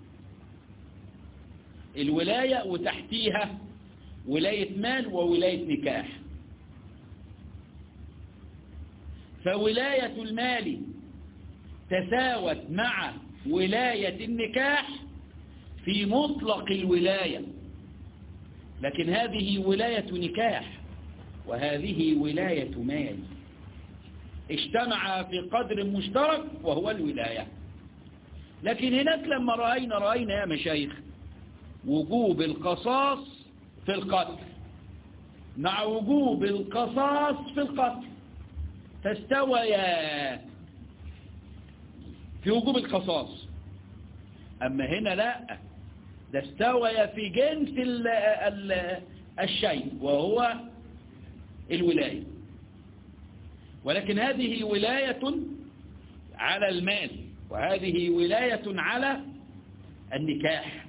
الولاية وتحتيها ولاية مال وولاية نكاح فولاية المال تساوت مع ولاية النكاح في مطلق الولاية لكن هذه ولاية نكاح وهذه ولاية مال اجتمع في قدر مشترك وهو الولاية لكن هناك لما رأينا رأينا يا مشايخ وجوب القصاص في القتل مع وجوب القصاص في القتل فاستويا في وجوب القصاص أما هنا لا ده استويا في جنس ال ال الشيء وهو الولاية ولكن هذه ولاية على المال وهذه ولاية على النكاح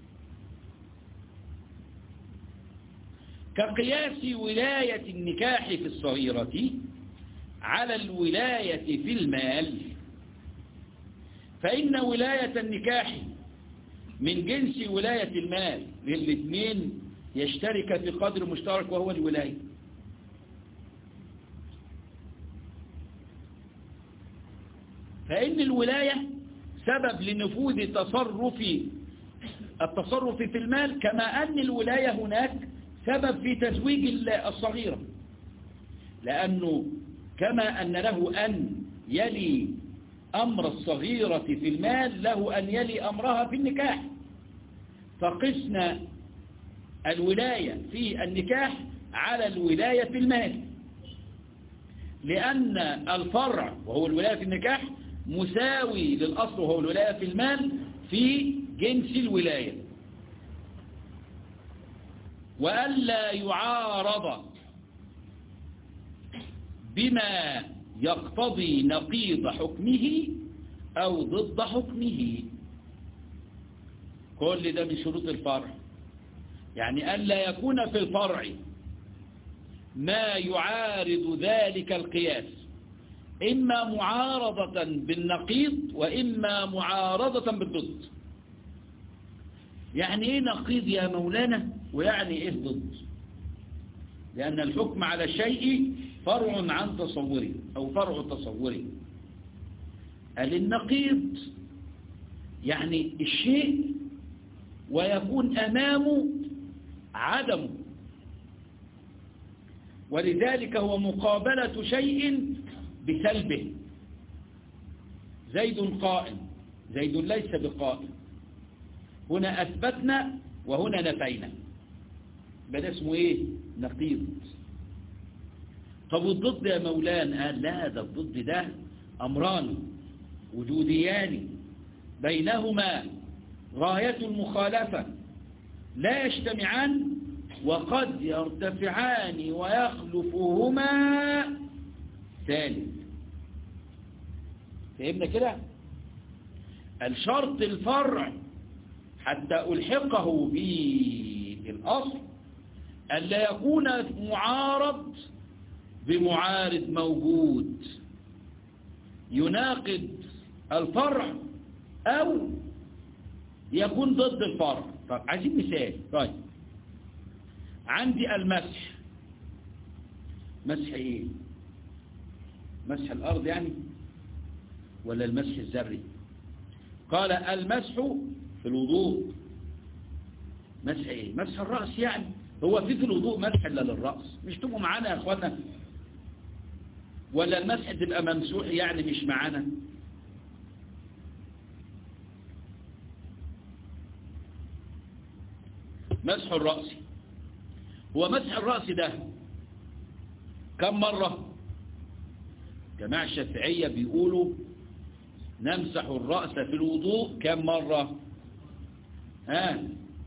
كقياس ولاية النكاح في الصغيرة على الولاية في المال فإن ولاية النكاح من جنس ولاية المال للاثنين يشترك في قدر مشترك وهو الولاية فإن الولاية سبب لنفوذ تصرف التصرف في المال كما أن الولاية هناك سبب في تزويج الصغيرة لأنه كما أن له أن يلي أمر الصغيرة في المال له أن يلي أمرها في النكاح فقسنا الولاية في النكاح على الولاية في المال لأن الفرع وهو الولاية في النكاح مساوي للأصل وهو الولاية في المال في جنس الولاية وألا يعارض بما يقتضي نقيض حكمه أو ضد حكمه كل ده من شروط الفرع يعني أن لا يكون في الفرع ما يعارض ذلك القياس إما معارضة بالنقيض وإما معارضة بالضد يعني إيه نقيض يا مولانا ويعني إيه ضد لأن الحكم على الشيء فرع عن تصوره أو فرع تصوره قال النقيض يعني الشيء ويكون أمامه عدمه ولذلك هو مقابلة شيء بسلبه زيد قائم زيد ليس بقائم هنا أثبتنا وهنا نفينا بدا اسمه ايه نقيض طب والضد يا مولان قال لا ده الضد ده أمران وجوديان بينهما غاية المخالفة لا يجتمعان وقد يرتفعان ويخلفهما ثالث فهمنا كده الشرط الفرع حتى ألحقه بالأصل ألا يكون معارض بمعارض موجود يناقض الفرع أو يكون ضد الفرع طيب عايزين مثال طيب عندي المسح مسح ايه مسح الارض يعني ولا المسح الذري قال المسح في الوضوء مسح ايه مسح الرأس يعني هو في في الوضوء مسح الا للرأس مش تبقوا معانا يا اخوانا ولا المسح تبقى ممسوح يعني مش معانا مسح الرأس هو مسح الرأس ده كم مرة جماعة الشافعية بيقولوا نمسح الرأس في الوضوء كم مرة ها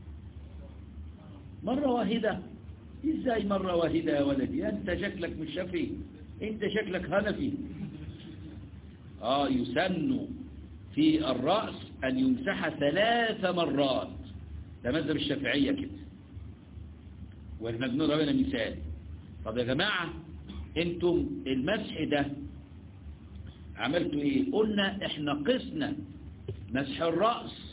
مرة واحدة ازاي مرة واحدة يا ولدي انت شكلك مش شافعي انت شكلك هنفي اه يسن في الرأس ان يمسح ثلاث مرات ده مذهب الشافعية كده واحنا بنقول هنا مثال طب يا جماعة انتم المسح ده عملتوا ايه قلنا احنا قسنا مسح الرأس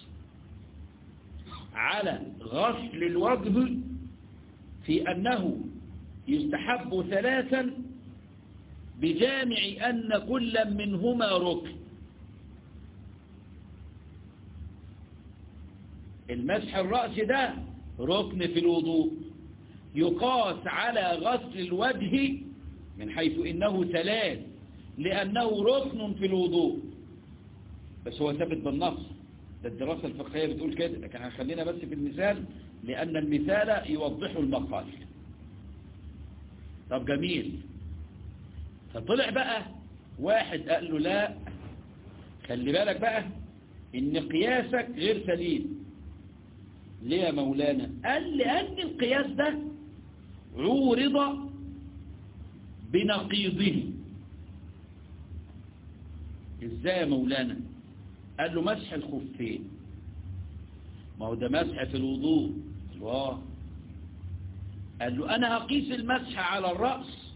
على غسل الوجه في أنه يستحب ثلاثا بجامع أن كل منهما ركن المسح الرأس ده ركن في الوضوء يقاس على غسل الوجه من حيث إنه ثلاث لأنه ركن في الوضوء بس هو ثابت بالنص ده الدراسة الفقهية بتقول كده لكن هنخلينا بس في المثال لأن المثال يوضح المقال طب جميل فطلع بقى واحد قال له لا خلي بالك بقى ان قياسك غير سليم ليه يا مولانا قال لأن القياس ده عورض بنقيضه ازاي يا مولانا قال له مسح الخفين ما هو ده مسح في الوضوء الله قال له أنا هقيس المسح على الرأس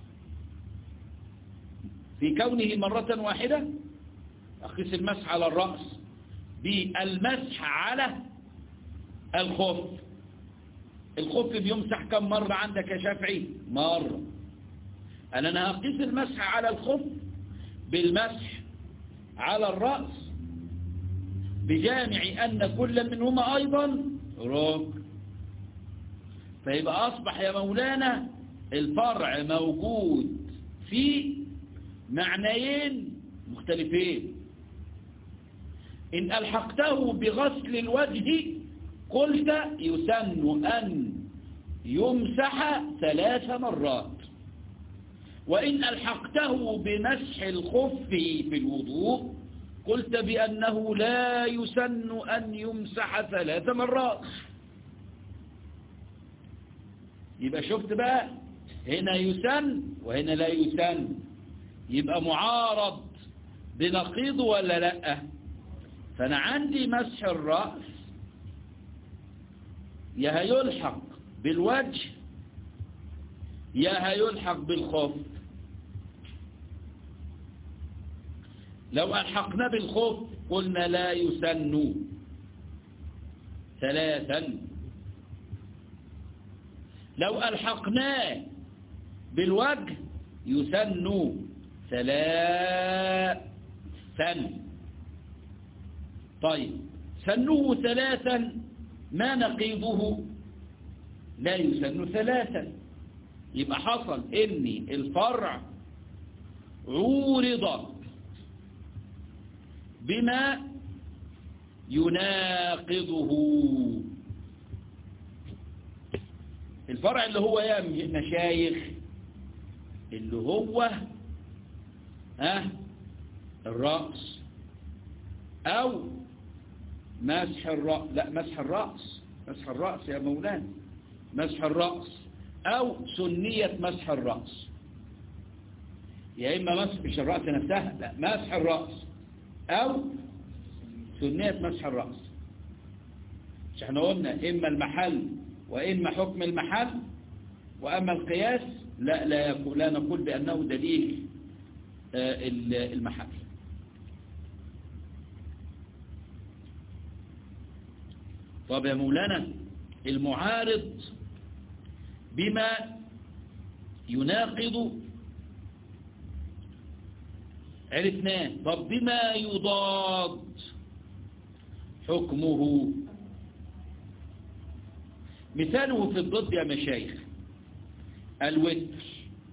في كونه مرة واحدة أقيس المسح على الرأس بالمسح على الخف الخف بيمسح كم مرة عندك يا شافعي مرة أنا أنا هقيس المسح على الخف بالمسح على الرأس بجامع أن كل منهما أيضا ركن فيبقى أصبح يا مولانا الفرع موجود في معنيين مختلفين إن ألحقته بغسل الوجه قلت يسن أن يمسح ثلاث مرات وإن ألحقته بمسح الخف في الوضوء قلت بأنه لا يسن أن يمسح ثلاث مرات يبقى شفت بقى هنا يسن وهنا لا يسن يبقى معارض بنقيض ولا لا فأنا عندي مسح الرأس يا هيلحق بالوجه يا هيلحق بالخف لو ألحقنا بالخف قلنا لا يسن ثلاثا لو ألحقناه بالوجه يسن ثلاثا طيب سنه ثلاثا ما نقيضه لا يسن ثلاثا يبقى حصل اني الفرع عورض بما يناقضه الفرع اللي هو يا مشايخ اللي هو ها الرأس أو مسح الرأس لا مسح الرأس مسح الرأس يا مولانا مسح الرأس أو سنية مسح الرأس يا إما مسح مش الرأس نفسها لا مسح الرأس أو سنية مسح الرأس مش احنا قلنا إما المحل وإما حكم المحل وأما القياس لا لا, لا نقول بأنه دليل المحل طب يا مولانا المعارض بما يناقض عرفناه طب بما يضاد حكمه مثاله في الضد يا مشايخ الوتر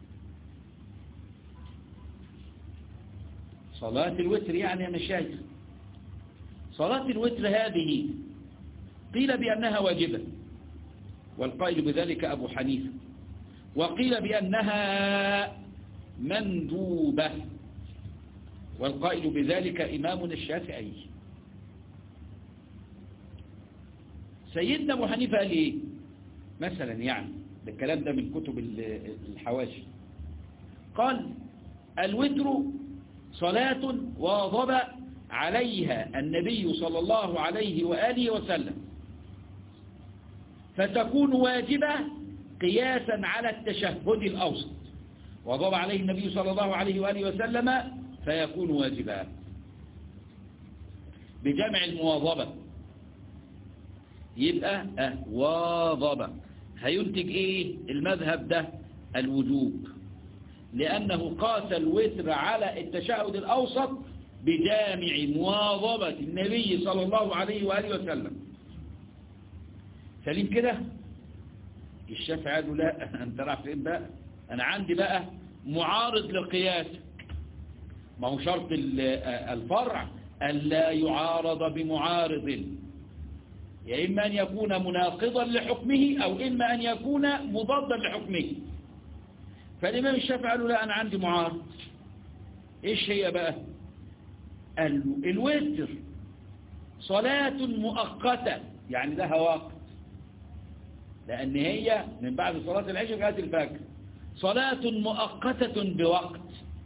صلاة الوتر يعني يا مشايخ صلاة الوتر هذه قيل بأنها واجبة والقائل بذلك أبو حنيفة وقيل بأنها مندوبة والقائل بذلك إمامنا الشافعي سيدنا أبو حنيفة قال إيه مثلا يعني ده الكلام ده من كتب الحواشي قال الوتر صلاة واظب عليها النبي صلى الله عليه وآله وسلم فتكون واجبة قياسا على التشهد الأوسط واظب عليه النبي صلى الله عليه وآله وسلم فيكون واجبا بجمع المواظبة يبقى أه واظب هينتج ايه المذهب ده الوجوب لأنه قاس الوتر على التشهد الأوسط بجامع مواظبة النبي صلى الله عليه وآله وسلم سليم كده الشافعي قال له لا انت راح فين بقى انا عندي بقى معارض لقياسك ما هو شرط الفرع ألا يعارض بمعارض يا إما أن يكون مناقضا لحكمه أو إما أن يكون مضادا لحكمه فالإمام الشافعي قال له لا أنا عندي معارض إيش هي بقى قال له الوتر صلاة مؤقتة يعني لها وقت لأن هي من بعد صلاة العشاء لغاية الفجر صلاة مؤقتة بوقت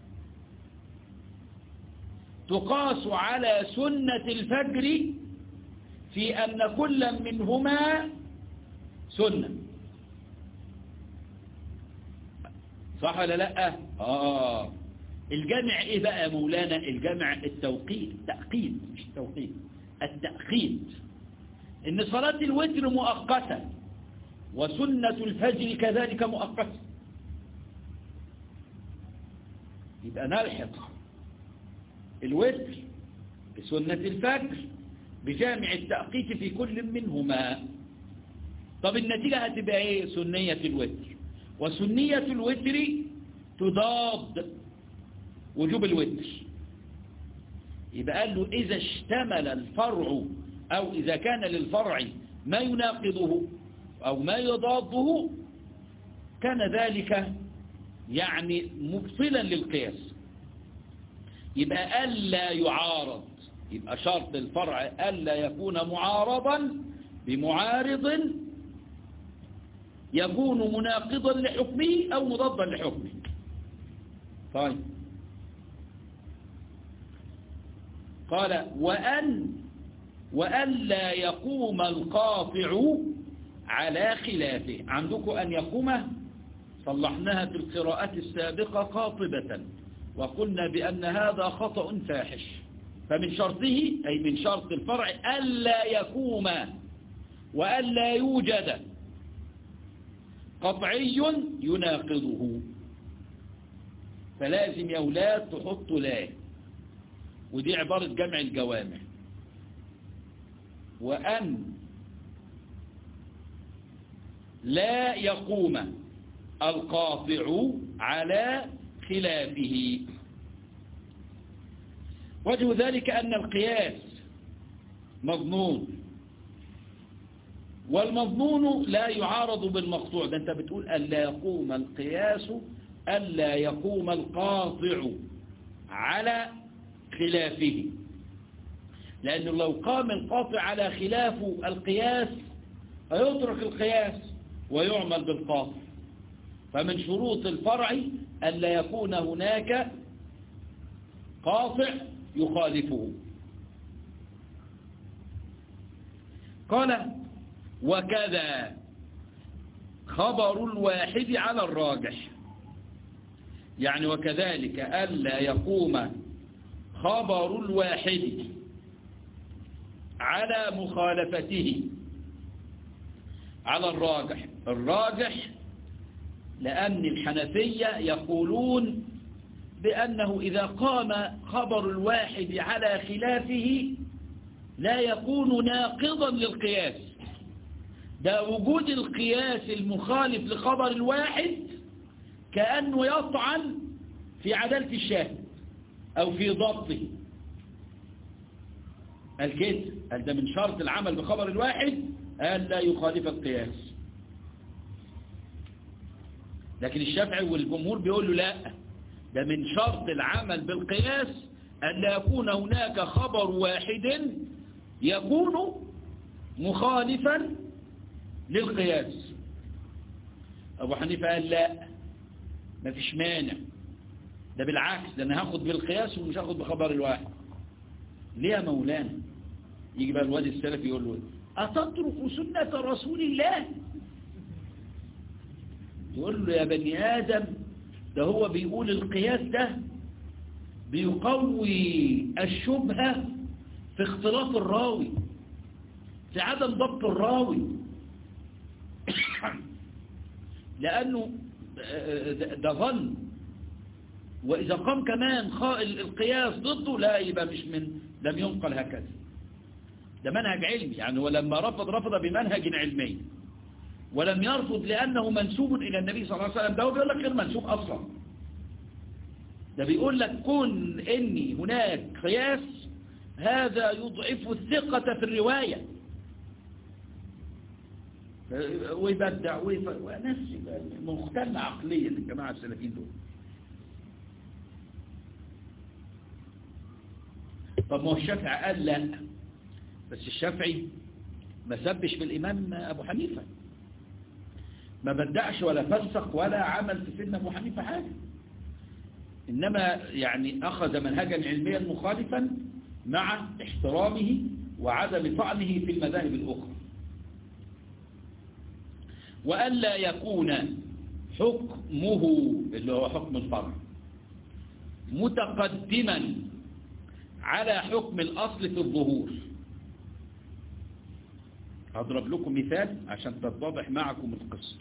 تقاس على سنة الفجر في أن كل منهما سنة صح ولا لا آه الجمع إيه بقى يا مولانا الجمع التوقيت التأقيد مش التوقيت التأقيد إن صلاة الوتر مؤقتة وسنة الفجر كذلك مؤقتة يبقى نلحق الوتر بسنة الفجر بجامع التأقيت في كل منهما طب النتيجة هتبقى ايه سنية الوتر وسنية الوتر تضاد وجوب الوتر يبقى قال له إذا اشتمل الفرع أو إذا كان للفرع ما يناقضه أو ما يضاده كان ذلك يعني مبطلا للقياس يبقى ألا يعارض يبقى شرط الفرع ألا يكون معارضا بمعارض يكون مناقضا لحكمه أو مضادا لحكمه طيب قال وأن وألا يقوم القاطع على خلافه عندكم أن يقوم صلحناها في القراءات السابقة قاطبة وقلنا بأن هذا خطأ فاحش فمن شرطه أي من شرط الفرع ألا يقوم وألا يوجد قطعي يناقضه فلازم يا أولاد تحطوا لا ودي عبارة جمع الجوامع وأن لا يقوم القاطع على خلافه وجه ذلك أن القياس مظنون والمظنون لا يعارض بالمقطوع ده أنت بتقول ألا يقوم القياس ألا يقوم القاطع على خلافه لأنه لو قام القاطع على خلاف القياس فيترك القياس ويعمل بالقاطع فمن شروط الفرع ألا يكون هناك قاطع يخالفه قال وكذا خبر الواحد على الراجح يعني وكذلك ألا يقوم خبر الواحد على مخالفته على الراجح الراجح لأن الحنفية يقولون بأنه إذا قام خبر الواحد على خلافه لا يكون ناقضا للقياس ده وجود القياس المخالف لخبر الواحد كأنه يطعن في عدالة الشاهد أو في ضبطه قال كده قال ده من شرط العمل بخبر الواحد قال لا يخالف القياس لكن الشافعي والجمهور بيقول له لا ده من شرط العمل بالقياس أن لا يكون هناك خبر واحد يكون مخالفا للقياس أبو حنيفة قال لا ما فيش مانع ده بالعكس ده أنا هاخد بالقياس ومش هاخد بخبر الواحد ليه يا مولانا يجي بقى الواد السلفي يقول له أتترك سنة رسول الله يقول له يا بني آدم ده هو بيقول القياس ده بيقوي الشبهة في اختلاط الراوي في عدم ضبط الراوي لأنه ده ظن وإذا قام كمان القياس ضده لا يبقى مش من لم ينقل هكذا ده منهج علمي يعني ولما رفض رفض بمنهج علمي ولم يرفض لأنه منسوب إلى النبي صلى الله عليه وسلم ده هو بيقول لك غير منسوب أصلا ده بيقول لك كن إني هناك قياس هذا يضعف الثقة في الرواية ويبدع وناس مختل عقليا الجماعة السلفيين دول طب ما هو الشافعي قال لا بس الشافعي ما سبش بالإمام أبو حنيفة ما بدعش ولا فسق ولا عمل في سن أبو حنيفة حاجة إنما يعني أخذ منهجا علميا مخالفا مع احترامه وعدم طعنه في المذاهب الأخرى وألا يكون حكمه اللي هو حكم الفرع متقدما على حكم الأصل في الظهور هضرب لكم مثال عشان تتضح معكم القصة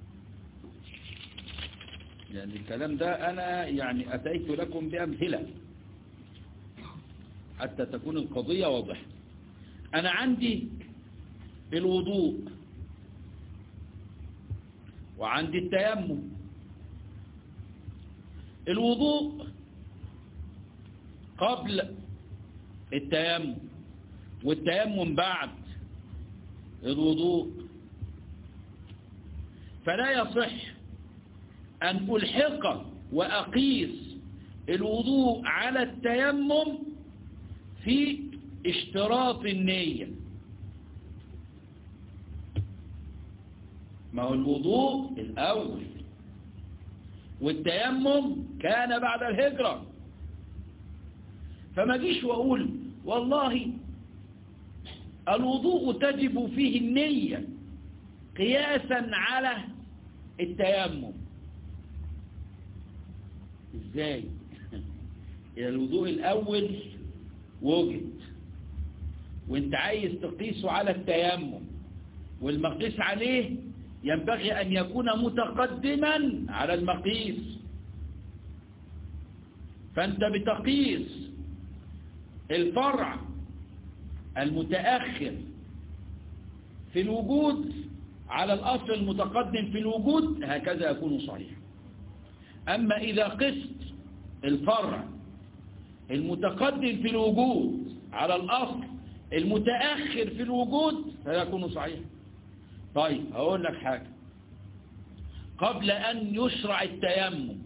يعني الكلام ده أنا يعني أتيت لكم بأمثلة حتى تكون القضية واضحة أنا عندي الوضوء وعندي التيمم الوضوء قبل التيمم والتيمم بعد الوضوء فلا يصح أن ألحق وأقيس الوضوء على التيمم في اشتراط النية ما هو الوضوء الأول والتيمم كان بعد الهجرة فما جيش وأقول والله الوضوء تجب فيه النية قياسا على التيمم ازاي الوضوء الاول وجد وانت عايز تقيسه على التيمم والمقيس عليه ينبغي ان يكون متقدما على المقيس فانت بتقيس الفرع المتأخر في الوجود على الأصل المتقدم في الوجود هكذا يكون صحيح أما إذا قست الفرع المتقدم في الوجود على الأصل المتأخر في الوجود فيكون صحيح طيب هقول لك حاجة قبل أن يشرع التيمم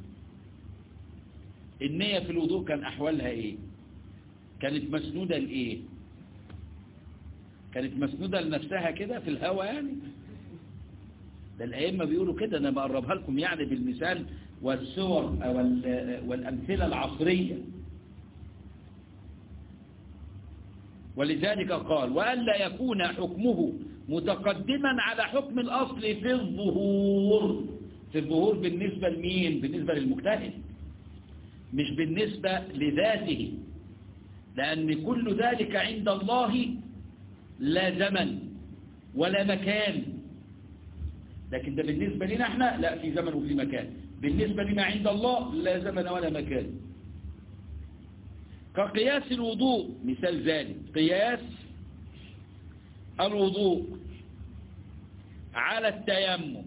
النية في الوضوء كان أحوالها إيه كانت مسنودة لإيه كانت مسنودة لنفسها كده في الهوى يعني ده الأئمة بيقولوا كده أنا بقربها لكم يعني بالمثال والصور والأمثلة العصرية ولذلك قال وألا يكون حكمه متقدما على حكم الأصل في الظهور في الظهور بالنسبة لمين بالنسبة للمجتهد مش بالنسبة لذاته لأن كل ذلك عند الله لا زمن ولا مكان لكن ده بالنسبة لنا احنا لا في زمن وفي مكان بالنسبة لما عند الله لا زمن ولا مكان كقياس الوضوء مثال ذلك قياس الوضوء على التيمم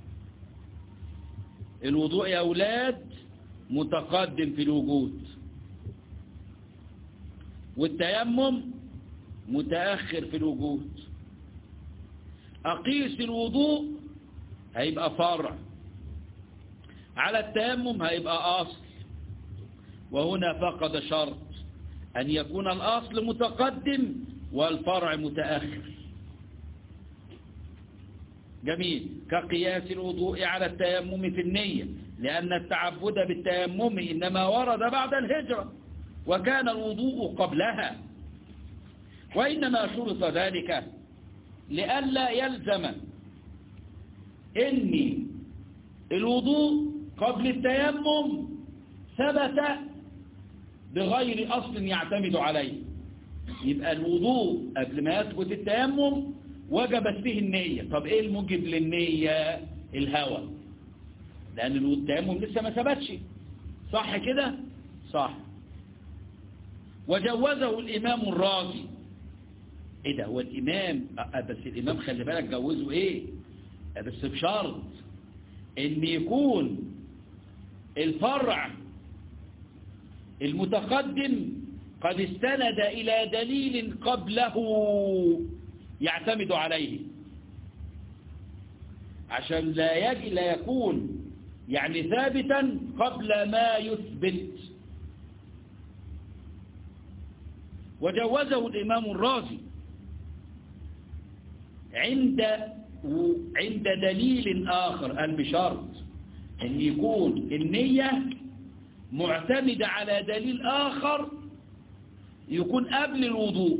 الوضوء يا أولاد متقدم في الوجود والتيمم متأخر في الوجود أقيس الوضوء هيبقى فرع على التيمم هيبقى أصل وهنا فقد شرط أن يكون الأصل متقدم والفرع متأخر جميل كقياس الوضوء على التيمم في النية لأن التعبد بالتيمم إنما ورد بعد الهجرة وكان الوضوء قبلها وإنما شرط ذلك لئلا يلزم إن الوضوء قبل التيمم ثبت بغير أصل يعتمد عليه يبقى الوضوء قبل ما يثبت التيمم وجبت فيه النية طب ايه الموجب للنية الهوى لأن التيمم لسه ما ثبتش صح كده صح وجوزه الإمام الرازي ايه ده هو الإمام بس الإمام خلي بالك جوزه ايه بس بشرط ان يكون الفرع المتقدم قد استند إلى دليل قبله يعتمد عليه عشان لا يجي لا يكون يعني ثابتا قبل ما يثبت وجوزه الإمام الرازي عند عند دليل آخر قال بشرط أن يكون النية معتمدة على دليل آخر يكون قبل الوضوء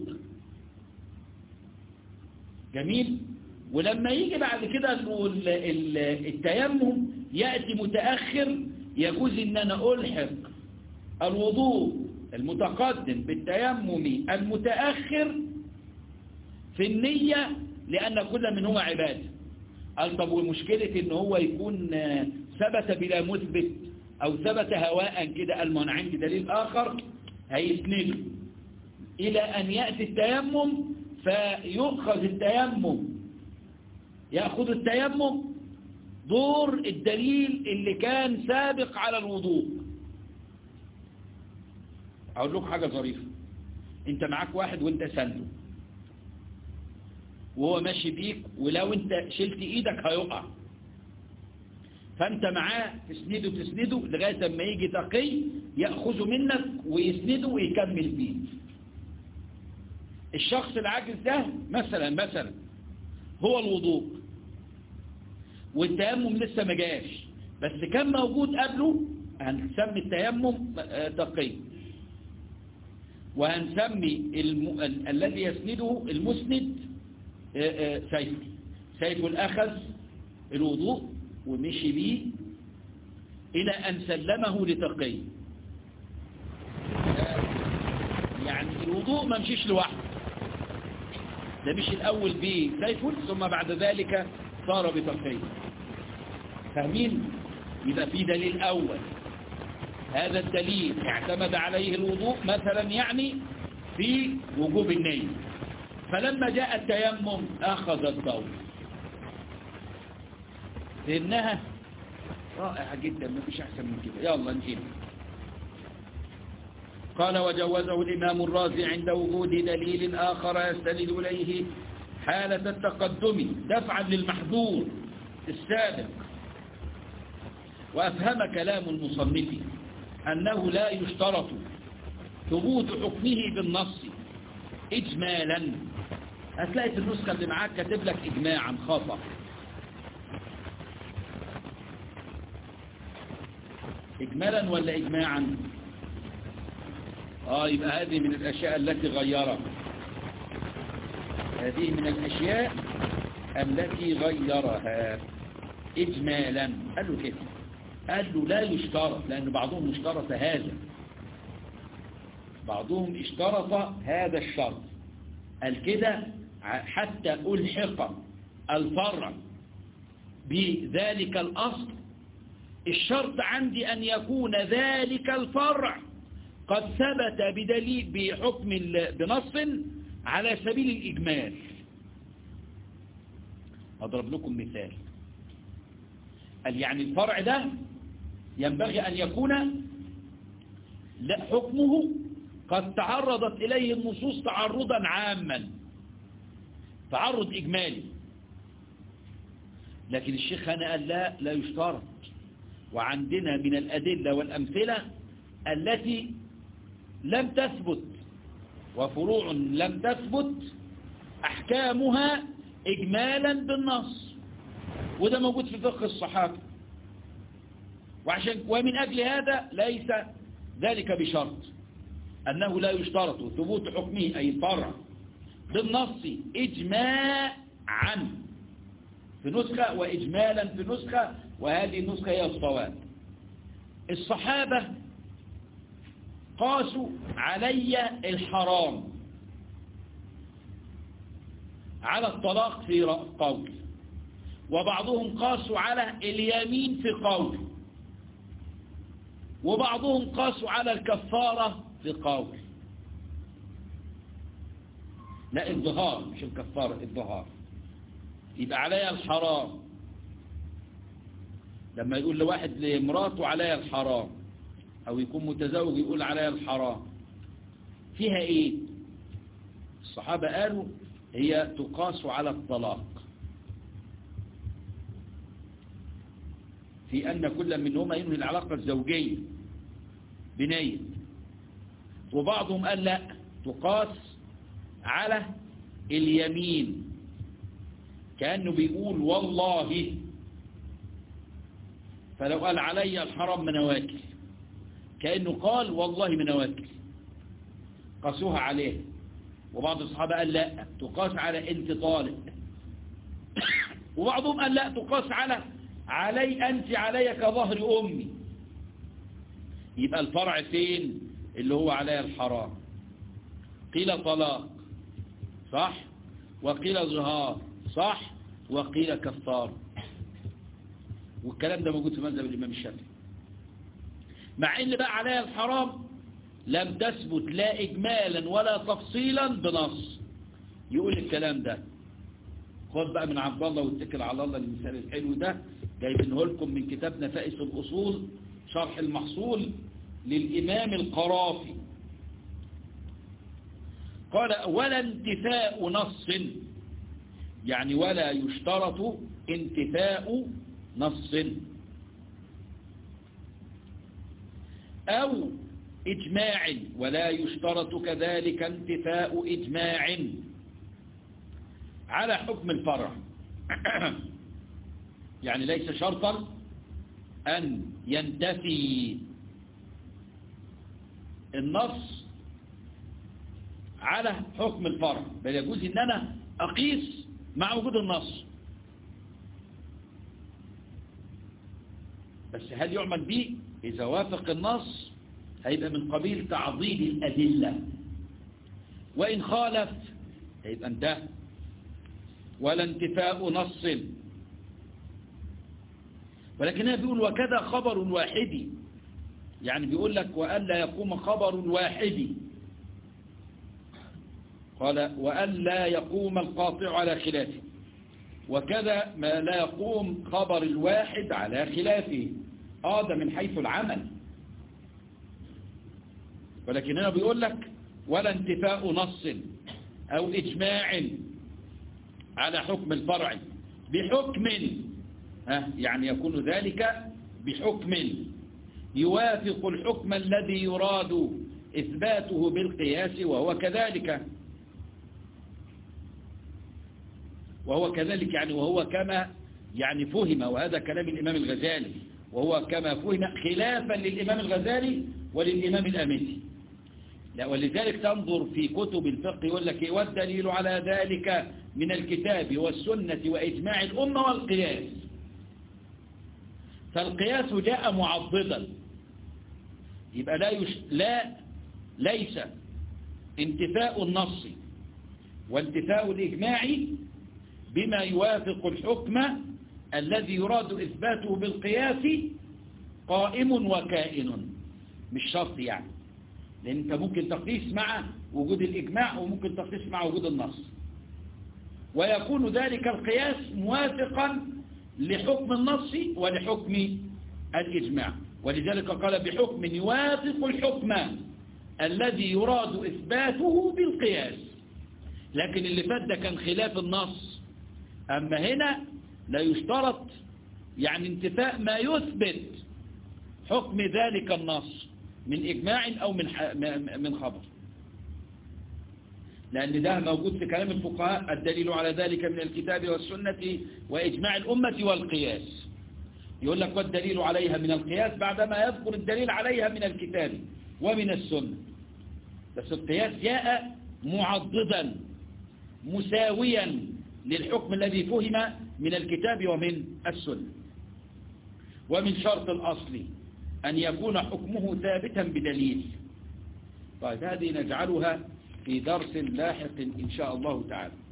جميل ولما يجي بعد كده التيمم يأتي متأخر يجوز ان انا ألحق الوضوء المتقدم بالتيمم المتأخر في النية لأن كل منهما عبادة قال طب ومشكلة ان هو يكون ثبت بلا مثبت أو ثبت هواء كده قال ما أنا عندي دليل آخر هيسنده إلى أن يأتي التيمم فيؤخذ التيمم يأخذ التيمم دور الدليل اللي كان سابق على الوضوء أقول لكم حاجة ظريفة انت معاك واحد وانت سنده وهو ماشي بيك ولو انت شلت ايدك هيقع فانت معاه تسنده تسنده لغاية اما يجي تقي يأخذه منك ويسنده ويكمل بيه الشخص العاجز ده مثلا مثلا هو الوضوء والتيمم لسه ما جاش بس كان موجود قبله هنسمي التيمم تقي وهنسمي الم... ال... الذي يسنده المسند سيف سيف الأخذ الوضوء ومشي بيه إلى أن سلمه لتقي يعني الوضوء ما مشيش لوحده ده مشي الأول بسيف ثم بعد ذلك صار بتقي فاهمين يبقى في دليل أول هذا الدليل اعتمد عليه الوضوء مثلا يعني في وجوب النية فلما جاء التيمم أخذ الضوء فإنها رائعة جدا ما فيش أحسن من كده يلا نجيب قال وجوزه الإمام الرازي عند وجود دليل آخر يستند إليه حالة التقدم دفعا للمحذور السابق وأفهم كلام المصنف أنه لا يشترط ثبوت حكمه بالنص إجمالا هتلاقي في النسخة اللي معاك كاتب لك إجماعا خطأ إجمالا ولا إجماعا آه يبقى هذه من الأشياء التي غيرها هذه من الأشياء التي غيرها إجمالا قال له كده قال له لا يشترط لأن بعضهم اشترط هذا بعضهم اشترط هذا الشرط قال كده حتى ألحق الفرع بذلك الأصل الشرط عندي أن يكون ذلك الفرع قد ثبت بدليل بحكم بنص على سبيل الإجمال أضرب لكم مثال قال يعني الفرع ده ينبغي أن يكون لا حكمه قد تعرضت إليه النصوص تعرضا عاما تعرض إجمالي لكن الشيخ هنا قال لا لا يشترط وعندنا من الأدلة والأمثلة التي لم تثبت وفروع لم تثبت أحكامها إجمالا بالنص وده موجود في فقه الصحابة وعشان ومن أجل هذا ليس ذلك بشرط أنه لا يشترط ثبوت حكمه أي الفرع بالنص إجماعا في نسخة وإجمالا في نسخة وهذه النسخة هي الصواب الصحابة قاسوا علي الحرام على الطلاق في قول وبعضهم قاسوا على اليمين في قول وبعضهم قاسوا على الكفارة في قول لا الظهار مش الكفارة الظهار يبقى عليها الحرام لما يقول لواحد لمراته عليها الحرام او يكون متزوج يقول عليها الحرام فيها ايه الصحابة قالوا هي تقاس على الطلاق في أن كل منهما ينهي العلاقة الزوجية بنية وبعضهم قال لا تقاس على اليمين كأنه بيقول والله فلو قال علي الحرام من أواكل كأنه قال والله من أواكل قاسوها عليه وبعض الصحابة قال لا تقاس على انت طالق وبعضهم قال لا تقاس على علي أنت علي كظهر أمي يبقى الفرع فين اللي هو علي الحرام قيل طلاق صح وقيل ظهار صح وقيل كفار والكلام ده موجود في مذهب الإمام الشافعي مع ان بقى عليها الحرام لم تثبت لا إجمالا ولا تفصيلا بنص يقول الكلام ده خد بقى من عبد الله واتكل على الله المثال الحلو ده جايبينه لكم من كتاب نفائس الأصول شرح المحصول للإمام القرافي قال ولا انتفاء نص يعني ولا يشترط انتفاء نص أو إجماع ولا يشترط كذلك انتفاء إجماع على حكم الفرع يعني ليس شرطا أن ينتفي النص على حكم الفرع بل يجوز ان انا اقيس مع وجود النص بس هل يعمل به اذا وافق النص هيبقى من قبيل تعضيد الادله وان خالف هيبقى انتهى ولا انتفاء نص ولكنها بيقول وكذا خبر واحد يعني بيقول لك وألا يقوم خبر واحد قال وألا يقوم القاطع على خلافه وكذا ما لا يقوم خبر الواحد على خلافه آه ده من حيث العمل ولكن هنا بيقول لك ولا انتفاء نص أو إجماع على حكم الفرع بحكم ها يعني يكون ذلك بحكم يوافق الحكم الذي يراد إثباته بالقياس وهو كذلك وهو كذلك يعني وهو كما يعني فهم وهذا كلام الإمام الغزالي وهو كما فهم خلافا للإمام الغزالي وللإمام الأمتي لا ولذلك تنظر في كتب الفقه يقول لك والدليل على ذلك من الكتاب والسنة وإجماع الأمة والقياس فالقياس جاء معضدا يبقى لا, يش... لا ليس انتفاء النص وانتفاء الإجماع بما يوافق الحكم الذي يراد إثباته بالقياس قائم وكائن مش شرط يعني لأن أنت ممكن تقيس مع وجود الإجماع وممكن تقيس مع وجود النص ويكون ذلك القياس موافقا لحكم النص ولحكم الإجماع ولذلك قال بحكم يوافق الحكم الذي يراد إثباته بالقياس لكن اللي فات ده كان خلاف النص أما هنا لا يشترط يعني انتفاء ما يثبت حكم ذلك النص من إجماع أو من من خبر لأن ده موجود في كلام الفقهاء الدليل على ذلك من الكتاب والسنة وإجماع الأمة والقياس يقول لك والدليل عليها من القياس بعدما يذكر الدليل عليها من الكتاب ومن السنة بس القياس جاء معضدا مساويا للحكم الذي فهم من الكتاب ومن السنة ومن شرط الأصل أن يكون حكمه ثابتا بدليل طيب هذه نجعلها في درس لاحق إن شاء الله تعالى